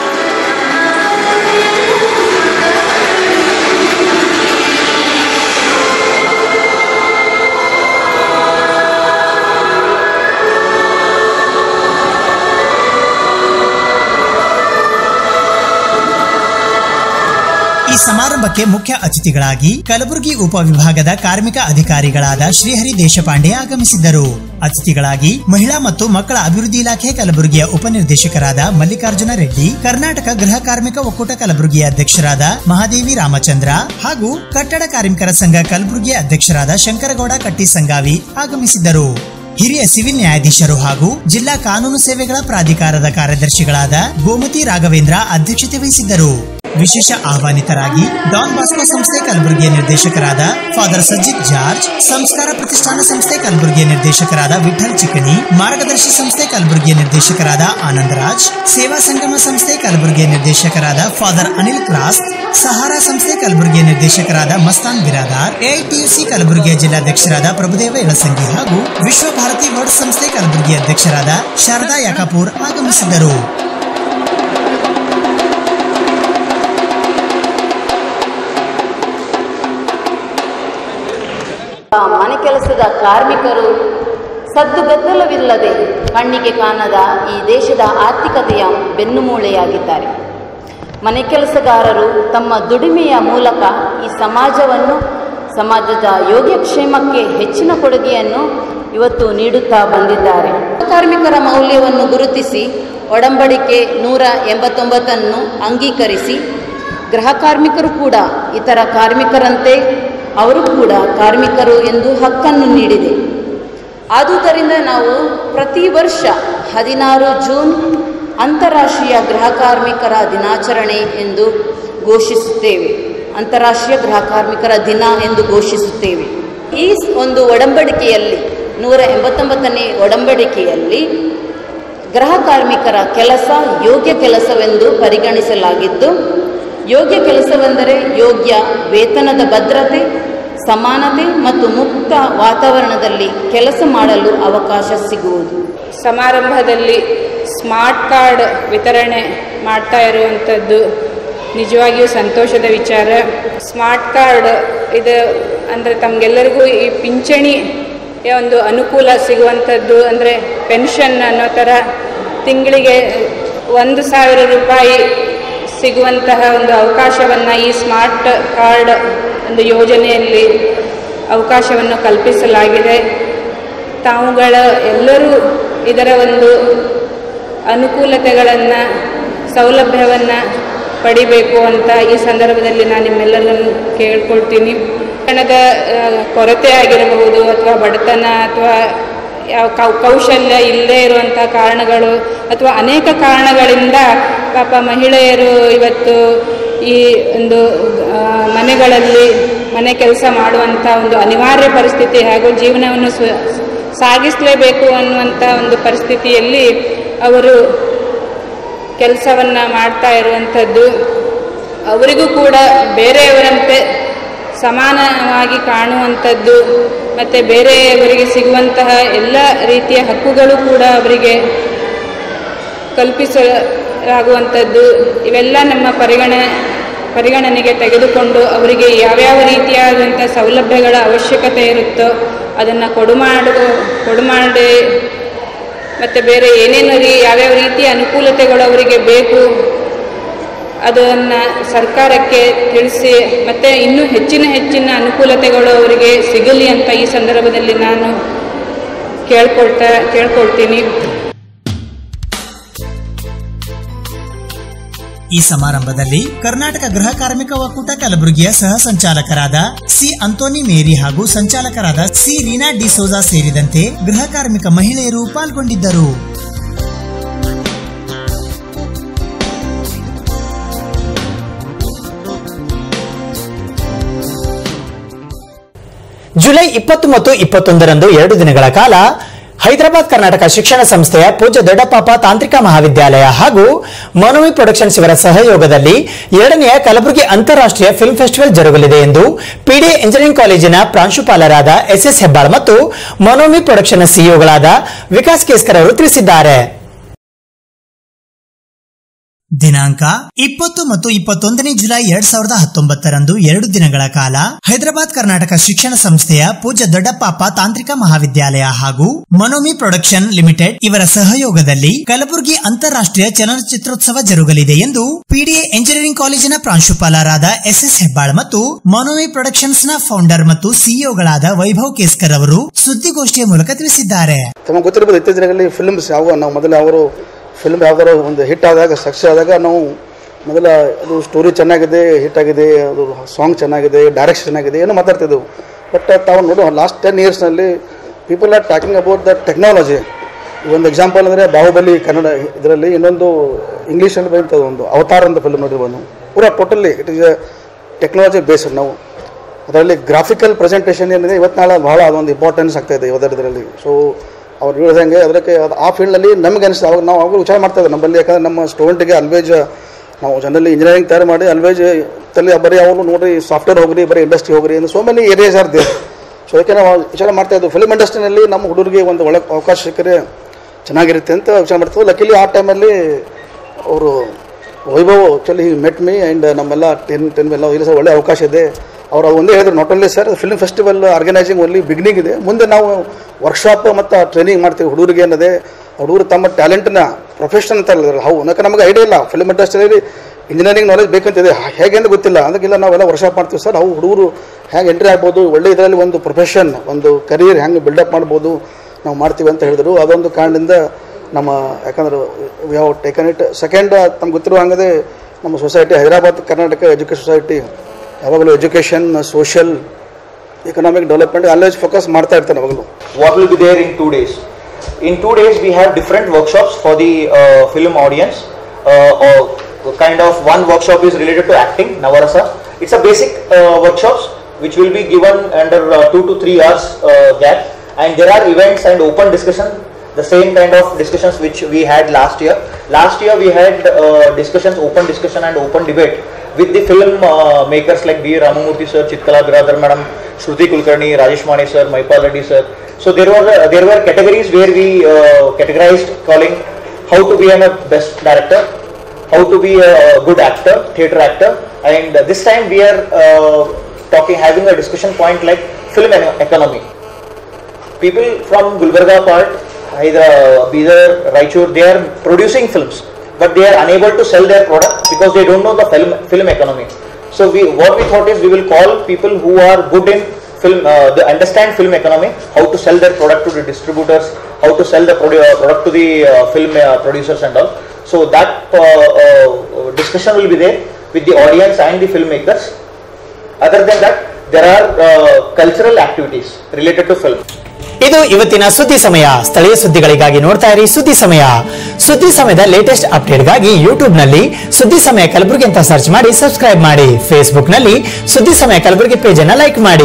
ಈ ಸಮಾರಂಭಕ್ಕೆ ಮುಖ್ಯ ಅತಿಥಿಗಳಾಗಿ ಕಲಬುರಗಿ ಉಪವಿಭಾಗದ ಕಾರ್ಮಿಕ ಅಧಿಕಾರಿಗಳಾದ ಶ್ರೀಹರಿ ದೇಶಪಾಂಡೆ ಆಗಮಿಸಿದ್ದರು ಅತಿಥಿಗಳಾಗಿ ಮಹಿಳಾ ಮತ್ತು ಮಕ್ಕಳ ಅಭಿವೃದ್ಧಿ ಇಲಾಖೆ ಕಲಬುರಗಿಯ ಉಪನಿರ್ದೇಶಕರಾದ ಮಲ್ಲಿಕಾರ್ಜುನ ರೆಡ್ಡಿ ಕರ್ನಾಟಕ ಗೃಹ ಕಾರ್ಮಿಕ ಒಕ್ಕೂಟ ಕಲಬುರಗಿಯ ಅಧ್ಯಕ್ಷರಾದ ಮಹಾದೇವಿ ರಾಮಚಂದ್ರ ಹಾಗೂ ಕಟ್ಟಡ ಕಾರ್ಮಿಕರ ಸಂಘ ಕಲಬುರಗಿಯ ಅಧ್ಯಕ್ಷರಾದ ಶಂಕರಗೌಡ ಕಟ್ಟಿ ಸಂಗಾವಿ ಆಗಮಿಸಿದ್ದರು ಹಿರಿಯ ಸಿವಿಲ್ ನ್ಯಾಯಾಧೀಶರು ಹಾಗೂ ಜಿಲ್ಲಾ ಕಾನೂನು ಸೇವೆಗಳ ಪ್ರಾಧಿಕಾರದ ಕಾರ್ಯದರ್ಶಿಗಳಾದ ಗೋಮತಿ ರಾಘವೇಂದ್ರ ಅಧ್ಯಕ್ಷತೆ ವಹಿಸಿದ್ದರು ವಿಶೇಷ ಆಹ್ವಾನಿತರಾಗಿ ಡಾನ್ ಬಾಸ್ಕೋ ಸಂಸ್ಥೆ ಕಲಬುರಗಿಯ ನಿರ್ದೇಶಕರಾದ ಫಾದರ್ ಸಜ್ಜಿತ್ ಜಾರ್ಜ್ ಸಂಸ್ಕಾರ ಪ್ರತಿಷ್ಠಾನ ಸಂಸ್ಥೆ ಕಲಬುರಗಿಯ ನಿರ್ದೇಶಕರಾದ ವಿಠಲ್ ಚಿಕಣಿ ಮಾರ್ಗದರ್ಶಿ ಸಂಸ್ಥೆ ಕಲಬುರಗಿಯ ನಿರ್ದೇಶಕರಾದ ಆನಂದರಾಜ್ ಸೇವಾ ಸಂಗಮ ಸಂಸ್ಥೆ ಕಲಬುರಗಿಯ ನಿರ್ದೇಶಕರಾದ ಫಾದರ್ ಅನಿಲ್ ಕ್ರಾಸ್ ಸಹಾರಾ ಸಂಸ್ಥೆ ಕಲಬುರಗಿಯ ನಿರ್ದೇಶಕರಾದ ಮಸ್ತಾನ್ ಬಿರಾದಾರ್ ಎಐಟಿಯುಸಿ ಕಲಬುರಗಿಯ ಜಿಲ್ಲಾಧ್ಯಕ್ಷರಾದ ಪ್ರಭುದೇವ ಇಳಸಂಗಿ ಹಾಗೂ ವಿಶ್ವ ಭಾರತಿ ವರ್ಡ್ ಸಂಸ್ಥೆ ಕಲಬುರಗಿಯ ಅಧ್ಯಕ್ಷರಾದ ಶಾರದಾ ಯಾಕಾಪುರ್ ಆಗಮಿಸಿದ್ದರು ಮನೆ ಕೆಲಸದ ಕಾರ್ಮಿಕರು ಸದ್ದುಗದ್ದಲವಿಲ್ಲದೆ ಕಣ್ಣಿಗೆ ಕಾಣದ ಈ ದೇಶದ ಆರ್ಥಿಕತೆಯ ಬೆನ್ನುಮೂಳೆಯಾಗಿದ್ದಾರೆ ಮನೆ ಕೆಲಸಗಾರರು ತಮ್ಮ ದುಡಿಮೆಯ ಮೂಲಕ ಈ ಸಮಾಜವನ್ನು ಸಮಾಜದ ಯೋಗ್ಯಕ್ಷೇಮಕ್ಕೆ ಹೆಚ್ಚಿನ ಕೊಡುಗೆಯನ್ನು ಇವತ್ತು ನೀಡುತ್ತಾ ಬಂದಿದ್ದಾರೆ ಕಾರ್ಮಿಕರ ಮೌಲ್ಯವನ್ನು ಗುರುತಿಸಿ ಒಡಂಬಡಿಕೆ ನೂರ ಎಂಬತ್ತೊಂಬತ್ತನ್ನು ಅಂಗೀಕರಿಸಿ ಗೃಹ ಕಾರ್ಮಿಕರು ಕೂಡ ಇತರ ಕಾರ್ಮಿಕರಂತೆ ಅವರು ಕೂಡ ಕಾರ್ಮಿಕರು ಎಂದು ಹಕ್ಕನ್ನು ನೀಡಿದೆ ಆದುದರಿಂದ ನಾವು ಪ್ರತಿ ವರ್ಷ ಹದಿನಾರು ಜೂನ್ ಅಂತಾರಾಷ್ಟ್ರೀಯ ಗೃಹ ಕಾರ್ಮಿಕರ ದಿನಾಚರಣೆ ಎಂದು ಘೋಷಿಸುತ್ತೇವೆ ಅಂತಾರಾಷ್ಟ್ರೀಯ ಗೃಹ ಕಾರ್ಮಿಕರ ದಿನ ಎಂದು ಘೋಷಿಸುತ್ತೇವೆ ಈ ಒಂದು ಒಡಂಬಡಿಕೆಯಲ್ಲಿ ನೂರ ಎಂಬತ್ತೊಂಬತ್ತನೇ ಒಡಂಬಡಿಕೆಯಲ್ಲಿ ಗೃಹ ಕಾರ್ಮಿಕರ ಕೆಲಸ ಯೋಗ್ಯ ಕೆಲಸವೆಂದು ಪರಿಗಣಿಸಲಾಗಿದ್ದು ಯೋಗ್ಯ ಕೆಲಸವೆಂದರೆ ಯೋಗ್ಯ ವೇತನದ ಭದ್ರತೆ ಸಮಾನತೆ ಮತ್ತು ಮುಕ್ತ ವಾತಾವರಣದಲ್ಲಿ ಕೆಲಸ ಮಾಡಲು ಅವಕಾಶ ಸಿಗುವುದು ಸಮಾರಂಭದಲ್ಲಿ ಸ್ಮಾರ್ಟ್ ಕಾರ್ಡ್ ವಿತರಣೆ ಮಾಡ್ತಾ ಇರುವಂಥದ್ದು ನಿಜವಾಗಿಯೂ ಸಂತೋಷದ ವಿಚಾರ ಸ್ಮಾರ್ಟ್ ಕಾರ್ಡ್ ಇದು ಅಂದರೆ ತಮಗೆಲ್ಲರಿಗೂ ಈ ಪಿಂಚಣಿ ಒಂದು ಅನುಕೂಲ ಸಿಗುವಂಥದ್ದು ಅಂದರೆ ಪೆನ್ಷನ್ ಅನ್ನೋ ಥರ ತಿಂಗಳಿಗೆ ಒಂದು ಸಾವಿರ ರೂಪಾಯಿ ಸಿಗುವಂತಹ ಒಂದು ಅವಕಾಶವನ್ನು ಈ ಸ್ಮಾರ್ಟ್ ಕಾರ್ಡ್ ಒಂದು ಯೋಜನೆಯಲ್ಲಿ ಅವಕಾಶವನ್ನು ಕಲ್ಪಿಸಲಾಗಿದೆ ತಾವುಗಳ ಎಲ್ಲರೂ ಇದರ ಒಂದು ಅನುಕೂಲತೆಗಳನ್ನು ಸೌಲಭ್ಯವನ್ನು ಪಡಿಬೇಕು ಅಂತ ಈ ಸಂದರ್ಭದಲ್ಲಿ ನಾನು ನಿಮ್ಮೆಲ್ಲರನ್ನು ಕೇಳ್ಕೊಳ್ತೀನಿ ಹಣದ ಕೊರತೆ ಆಗಿರಬಹುದು ಅಥವಾ ಬಡತನ ಅಥವಾ ಯಾವ ಕೌ ಕೌಶಲ್ಯ ಇಲ್ಲದೇ ಇರುವಂಥ ಕಾರಣಗಳು ಅಥವಾ ಅನೇಕ ಕಾರಣಗಳಿಂದ ಪಾಪ ಮಹಿಳೆಯರು ಇವತ್ತು ಈ ಒಂದು ಆ, ಮನೆಗಳಲ್ಲಿ ಮನೆ ಕೆಲಸ ಮಾಡುವಂಥ ಒಂದು ಅನಿವಾರ್ಯ ಪರಿಸ್ಥಿತಿ ಹಾಗೂ ಜೀವನವನ್ನು ಸ್ವ ಸಾಗಿಸಲೇಬೇಕು ಅನ್ನುವಂಥ ಒಂದು ಪರಿಸ್ಥಿತಿಯಲ್ಲಿ ಅವರು ಕೆಲಸವನ್ನು ಮಾಡ್ತಾ ಇರುವಂಥದ್ದು ಅವರಿಗೂ ಕೂಡ ಬೇರೆಯವರಂತೆ ಸಮಾನವಾಗಿ ಕಾಣುವಂಥದ್ದು ಮತ್ತು ಬೇರೆಯವರಿಗೆ ಸಿಗುವಂತಹ ಎಲ್ಲ ರೀತಿಯ ಹಕ್ಕುಗಳು ಕೂಡ ಅವರಿಗೆ ಕಲ್ಪಿಸಲಾಗುವಂಥದ್ದು ಇವೆಲ್ಲ ನಮ್ಮ ಪರಿಗಣ ಪರಿಗಣನೆಗೆ ತೆಗೆದುಕೊಂಡು ಅವರಿಗೆ ಯಾವ್ಯಾವ ರೀತಿಯಾದಂಥ ಸೌಲಭ್ಯಗಳ ಅವಶ್ಯಕತೆ ಇರುತ್ತೋ ಅದನ್ನು ಕೊಡು ಮಾಡು ಕೊಡು ಮಾಡಿ ಮತ್ತು ಬೇರೆ ಏನೇನು ರೀ ಯಾವ್ಯಾವ ರೀತಿಯ ಅನುಕೂಲತೆಗಳು ಅವರಿಗೆ ಬೇಕು ಅದನ್ನು ಸರ್ಕಾರಕ್ಕೆ ತಿಳಿಸಿ ಮತ್ತು ಇನ್ನೂ ಹೆಚ್ಚಿನ ಹೆಚ್ಚಿನ ಅನುಕೂಲತೆಗಳು ಅವರಿಗೆ ಸಿಗಲಿ ಅಂತ ಈ ಸಂದರ್ಭದಲ್ಲಿ ನಾನು ಕೇಳ್ಕೊಳ್ತಾ ಕೇಳ್ಕೊಳ್ತೀನಿ ಈ ಸಮಾರಂಭದಲ್ಲಿ ಕರ್ನಾಟಕ ಗೃಹ ಕಾರ್ಮಿಕ ಒಕ್ಕೂಟ ಕಲಬುರಗಿಯ ಸಹ ಸಂಚಾಲಕರಾದ ಸಿ ಅಂತೋನಿ ಮೇರಿ ಹಾಗೂ ಸಂಚಾಲಕರಾದ ಸಿ ರೀನಾ ಡಿಸೋಜಾ ಸೇರಿದಂತೆ ಗೃಹ ಕಾರ್ಮಿಕ ಮಹಿಳೆಯರು ಪಾಲ್ಗೊಂಡಿದ್ದರು ಜುಲೈ ಇಪ್ಪತ್ತು ಮತ್ತು ಇಪ್ಪತ್ತೊಂದರಂದು ಎರಡು ದಿನಗಳ ಕಾಲ ಹೈದರಾಬಾದ್ ಕರ್ನಾಟಕ ಶಿಕ್ಷಣ ಸಂಸ್ಥೆಯ ಪೂಜ್ಯ ದೊಡ್ಡಪಾಪ ತಾಂತ್ರಿಕ ಮಹಾವಿದ್ಯಾಲಯ ಹಾಗೂ ಮನೋವಿ ಪ್ರೊಡಕ್ಷನ್ಸ್ ಇವರ ಸಹಯೋಗದಲ್ಲಿ ಎರಡನೆಯ ಕಲಬುರಗಿ ಅಂತಾರಾಷ್ಟ್ರೀಯ ಫಿಲ್ಮ್ ಫೆಸ್ಟಿವಲ್ ಜರುಗಲಿದೆ ಎಂದು ಪಿಡಿ ಇಂಜಿನಿಯರಿಂಗ್ ಕಾಲೇಜಿನ ಪ್ರಾಂಶುಪಾಲರಾದ ಎಸ್ ಎಸ್ ಹೆಬ್ಬಾಳ್ ಮತ್ತು ಮನೋಮಿ ಪ್ರೊಡಕ್ಷನ್ ಸಿಇಒಗಳಾದ ವಿಕಾಸ್ ಕೇಸ್ಕರ್ ಅವರು ತಿಳಿಸಿದ್ದಾರೆ ದಿನಾಂಕ ಇಪ್ಪತ್ತು ಮತ್ತು ಇಪ್ಪತ್ತೊಂದನೇ ಜುಲೈ ಎರಡ್ ಸಾವಿರದ ಹತ್ತೊಂಬತ್ತರಂದು ಎರಡು ದಿನಗಳ ಕಾಲ ಹೈದರಾಬಾದ್ ಕರ್ನಾಟಕ ಶಿಕ್ಷಣ ಸಂಸ್ಥೆಯ ಪೂಜ್ಯ ದೊಡ್ಡಪಾಪ ತಾಂತ್ರಿಕ ಮಹಾವಿದ್ಯಾಲಯ ಹಾಗೂ ಮನೋಮಿ ಪ್ರೊಡಕ್ಷನ್ ಲಿಮಿಟೆಡ್ ಇವರ ಸಹಯೋಗದಲ್ಲಿ ಕಲಬುರಗಿ ಅಂತಾರಾಷ್ಟ್ರೀಯ ಚಲನಚಿತ್ರೋತ್ಸವ ಜರುಗಲಿದೆ ಎಂದು ಪಿಡಿಎ ಇಂಜಿನಿಯರಿಂಗ್ ಕಾಲೇಜಿನ ಪ್ರಾಂಶುಪಾಲರಾದ ಎಸ್ ಎಸ್ ಹೆಬ್ಬಾಳ್ ಮತ್ತು ಮನೋಮಿ ಪ್ರೊಡಕ್ಷನ್ಸ್ ನ ಫೌಂಡರ್ ಮತ್ತು ಸಿಇಒಗಳಾದ ವೈಭವ್ ಕೇಸ್ಕರ್ ಅವರು ಸುದ್ದಿಗೋಷ್ಠಿಯ ಮೂಲಕ ತಿಳಿಸಿದ್ದಾರೆ ತಮಗೆ ಗೊತ್ತಿರ್ಬೋದು ಇತ್ತೀಚಿನ ದಿನಗಳಲ್ಲಿ ಫಿಲ್ಮ್ಸ್ ಯಾವ ನಾವು ಮೊದಲು ಅವರು ಫಿಲ್ಮ್ ಯಾವ್ದಾರು ಒಂದು ಹಿಟ್ ಆದಾಗ ಸಕ್ಸಸ್ ಆದಾಗ ನಾವು ಮೊದಲ ಅದು ಸ್ಟೋರಿ ಚೆನ್ನಾಗಿದೆ ಹಿಟ್ ಆಗಿದೆ ಅದು ಸಾಂಗ್ ಚೆನ್ನಾಗಿದೆ ಡೈರೆಕ್ಷನ್ ಚೆನ್ನಾಗಿದೆ ಏನೋ ಮಾತಾಡ್ತಿದ್ದೆವು ಬಟ್ ತಾವು ನೋಡು ಲಾಸ್ಟ್ ಟೆನ್ ಇಯರ್ಸ್ನಲ್ಲಿ people are talking about the technology ಒಂದು ಎಕ್ಸಾಂಪಲ್ ಅಂದರೆ ಬಾಹುಬಲಿ ಕನ್ನಡ ಇದರಲ್ಲಿ ಇನ್ನೊಂದು ಇಂಗ್ಲೀಷಲ್ಲಿ ಬಂತದ್ದು ಒಂದು ಅವತಾರ ಅಂತ ಫಿಲ್ಮ್ ನೋಡಿರ್ಬೋದು ಪೂರ totally it is a technology based ನಾವು ಅದರಲ್ಲಿ ಗ್ರಾಫಿಕಲ್ ಪ್ರೆಸೆಂಟೇಷನ್ ಏನಿದೆ ಇವತ್ತು ನಾಳೆ ಭಾಳ ಅದೊಂದು ಇಂಪಾರ್ಟೆನ್ಸ್ ಆಗ್ತಾ ಇದೆ ಇದರಲ್ಲಿ ಸೊ ಅವ್ರು ಹೇಳ್ದಂಗೆ ಅದಕ್ಕೆ ಅದು ಆ ಫೀಲ್ಡಲ್ಲಿ ನಮಗೆ ಅನಿಸ್ತು ಅವಾಗ ನಾವು ಅವಾಗ ವಿಚಾರ ಮಾಡ್ತಾ ಇದ್ದೀವಿ ನಮ್ಮಲ್ಲಿ ಯಾಕಂದ್ರೆ ನಮ್ಮ ಸ್ಟೂಡೆಂಟಿಗೆ ಅಲ್ವೇಜ್ ನಾವು ಜನರಲ್ಲಿ ಇಂಜಿನಿಯರಿಂಗ್ ತಯಾರು ಮಾಡಿ ಅಲ್ವೇಜ್ ತಲೆ ಬರೀ ಅವರು ನೋಡ್ರಿ ಸಾಫ್ಟ್ವೇರ್ ಹೋಗ್ರಿ ಬರೀ ಇಂಡಸ್ಟ್ರಿ ಹೋಗ್ರಿ so many areas are there so ಅದಕ್ಕೆ ನಾವು ವಿಚಾರ ಮಾಡ್ತಾ ಇದ್ವಿ ಫಿಲ್ಮ್ ಇಂಡಸ್ಟ್ರಿನಲ್ಲಿ ನಮ್ಮ ಹುಡುಗರಿಗೆ ಒಂದು ಒಳ್ಳೆ ಅವಕಾಶ ಸಿಕ್ಕರೆ ಚೆನ್ನಾಗಿರುತ್ತೆ ಅಂತ ವಿಚಾರ ಮಾಡ್ತೀವಿ ಲಕ್ಕಿಲಿ ಆ ಟೈಮಲ್ಲಿ ಅವರು Vaibhav actually met me and ನಮ್ಮೆಲ್ಲ ಟೆನ್ ಟೆನ್ ಎಲ್ಲ ಇಲ್ಲ ಸರ್ ಒಳ್ಳೆ ಅವಕಾಶ ಇದೆ ಅವ್ರು ಅದು ಒಂದೇ ಹೇಳಿದ್ರು not only sir film festival organising only beginning ಇದೆ ಮುಂದೆ ನಾವು ವರ್ಕ್ಶಾಪ್ ಮತ್ತು ಟ್ರೈನಿಂಗ್ ಮಾಡ್ತೀವಿ ಹುಡುಗರಿಗೆ ಏನದೆ ಹುಡುಗರು ತಮ್ಮ ಟ್ಯಾಲೆಂಟ್ನ ಪ್ರೊಫೆಷನ್ ಅಂತ ಹೇಳಿದ್ರು ಹೌದು ಯಾಕೆ ನಮಗೆ ಐಡಿಯಾ ಇಲ್ಲ ಫಿಲ್ಮ್ ಇಂಡಸ್ಟ್ರಿಯಲ್ಲಿ ಇಂಜಿನಿಯರಿಂಗ್ ನಾಲೆಜ್ ಬೇಕಂತಿದೆ ಹೇಗೆ ಅಂತ ಗೊತ್ತಿಲ್ಲ ಅದಕ್ಕೆಲ್ಲ ನಾವೆಲ್ಲ ವರ್ಕ್ಶಾಪ್ ಮಾಡ್ತೀವಿ ಸರ್ ಅವು ಹುಡುಗರು ಹೆಂಗೆ ಎಂಟ್ರಿ ಆಗ್ಬೋದು ಒಳ್ಳೆ ಇದರಲ್ಲಿ ಒಂದು ಪ್ರೊಫೆಷನ್ ಒಂದು ಕರಿಯರ್ ಹೆಂಗೆ ಬಿಲ್ಡಪ್ ಮಾಡ್ಬೋದು ನಾವು ಮಾಡ್ತೀವಿ ಅಂತ ಹೇಳಿದ್ರು ಅದೊಂದು ಕಾರಣದಿಂದ ನಮ್ಮ ಯಾಕಂದ್ರೆ we have taken it second ತಮ್ಗೆ ಗೊತ್ತಿರೋ ಹಂಗದೆ ನಮ್ಮ society Hyderabad Karnataka education society ಯಾವಾಗಲೂ ಎಜುಕೇಷನ್ ಸೋಷಿಯಲ್ ಎಕನಾಮಿಕ್ ಡೆವಲಪ್ಮೆಂಟ್ ಅಲ್ಲೇಜ್ ಫೋಕಸ್ ಮಾಡ್ತಾ ಇರ್ತಾನೆ ಯಾವಾಗಲೂ what will be there in two days. In two days, we have different workshops for the uh, film audience. Uh, or kind of one workshop is related to acting, Navarasa. It's a basic uh, workshops which will be given under uh, two to three hours uh, gap. And there are events and open discussion, the same kind of discussions which we had last year. Last year we had uh, discussions, open discussion and open debate with the film uh, makers like B. Ramamurthy sir, Chitkala Biradar madam, Shruti Kulkarni, Rajesh Mani sir, Maipal Reddy sir. So there were uh, there were categories where we uh, categorized calling how to be a best director, how to be a good actor, theatre actor, and this time we are uh, talking having a discussion point like film and economy. People from Gulbarga part, either Bidar, Raichur, they are producing films, but they are unable to sell their product because they don't know the film film economy. So we what we thought is we will call people who are good in film, uh, they understand film economy, how to sell their product to the distributors, how to sell the produ- uh, product to the uh, film uh, producers and all. So that uh, uh, discussion will be there with the audience and the filmmakers. Other than that, there are uh, cultural activities related to film. ಇದು ಇವತ್ತಿನ ಸುದ್ದಿ ಸಮಯ ಸ್ಥಳೀಯ ಸುದ್ದಿಗಳಿಗಾಗಿ ನೋಡ್ತಾ ಇರಿ ಸುದ್ದಿ ಸಮಯ ಸುದ್ದಿ ಸಮಯದ ಲೇಟೆಸ್ಟ್ ಅಪ್ಡೇಟ್ಗಾಗಿ ಯೂಟ್ಯೂಬ್ ನಲ್ಲಿ ಸುದ್ದಿ ಸಮಯ ಕಲಬುರಗಿ ಅಂತ ಸರ್ಚ್ ಮಾಡಿ ಸಬ್ಸ್ಕ್ರೈಬ್ ಮಾಡಿ ಫೇಸ್ಬುಕ್ ನಲ್ಲಿ ಸುದ್ದಿ ಸಮಯ ಕಲಬುರಗಿ ಪೇಜ್ ಅನ್ನ ಲೈಕ್ ಮಾಡಿ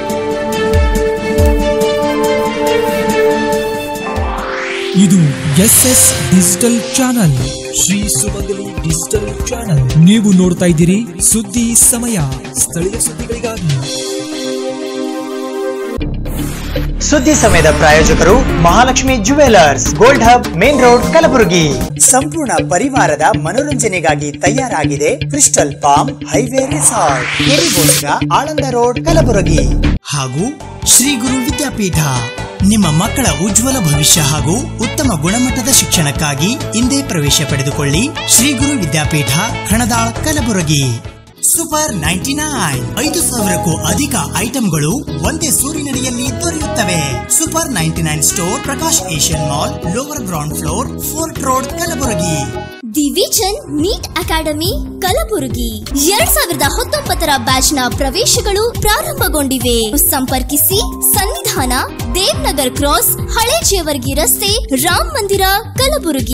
ಇದು S S digital channel Shri Sumangali digital channel ನೀವು ನೋಡ್ತಾ ಇದ್ದೀರಿ ಸುದ್ದಿ ಸಮಯ ಸ್ಥಳೀಯ ಸುದ್ದಿಗಳಿಗಾಗಿ ಸುದ್ದಿ ಸಮಯದ ಪ್ರಾಯೋಜಕರು Mahalakshmi jewellers gold hub main road Kalaburagi ಸಂಪೂರ್ಣ ಪರಿವಾರದ ಮನೋರಂಜನೆಗಾಗಿ ತಯಾರಾಗಿದೆ ಕ್ರಿಸ್ಟಲ್ ಪಾಮ್ ಹೈವೇ ರೆಸಾರ್ಟ್ ಕೆರಿಗೋಸ್ಕರ ಆಳಂದ ರೋಡ್ ಕಲಬುರಗಿ ಹಾಗೂ ಶ್ರೀ ಗುರು ವಿದ್ಯಾಪೀಠ ನಿಮ್ಮ ಮಕ್ಕಳ ಉಜ್ವಲ ಭವಿಷ್ಯ ಹಾಗೂ ಉತ್ತಮ ಗುಣಮಟ್ಟದ ಶಿಕ್ಷಣಕ್ಕಾಗಿ ಇಂದೇ ಪ್ರವೇಶ ಪಡೆದುಕೊಳ್ಳಿ Shri Guru Vidyapeeth ಹಣದಾಳ್ Kalaburagi super ninety nine ಐದು ಸಾವಿರಕ್ಕೂ ಅಧಿಕ ಐಟಂಗಳು ಒಂದೇ ಸೂರಿನಡಿಯಲ್ಲಿ ದೊರೆಯುತ್ತವೆ super ninety nine store Prakash Asian mall lower ground floor fort road Kalaburagi the vision NEET academy Kalaburagi ಎರಡ್ ಸಾವಿರದ ಹತ್ತೊಂಬತ್ತರ ಬ್ಯಾಚ್ ನ ಪ್ರವೇಶಗಳು ಪ್ರಾರಂಭಗೊಂಡಿವೆ ಸಂಪರ್ಕಿಸಿ ಸನ್ನಿಧಾನ ದೇವ್ನಗರ್ ಕ್ರಾಸ್ ಹಳೆ ಜೇವರ್ಗಿ ರಸ್ತೆ ರಾಮ್ ಮಂದಿರ ಕಲಬುರಗಿ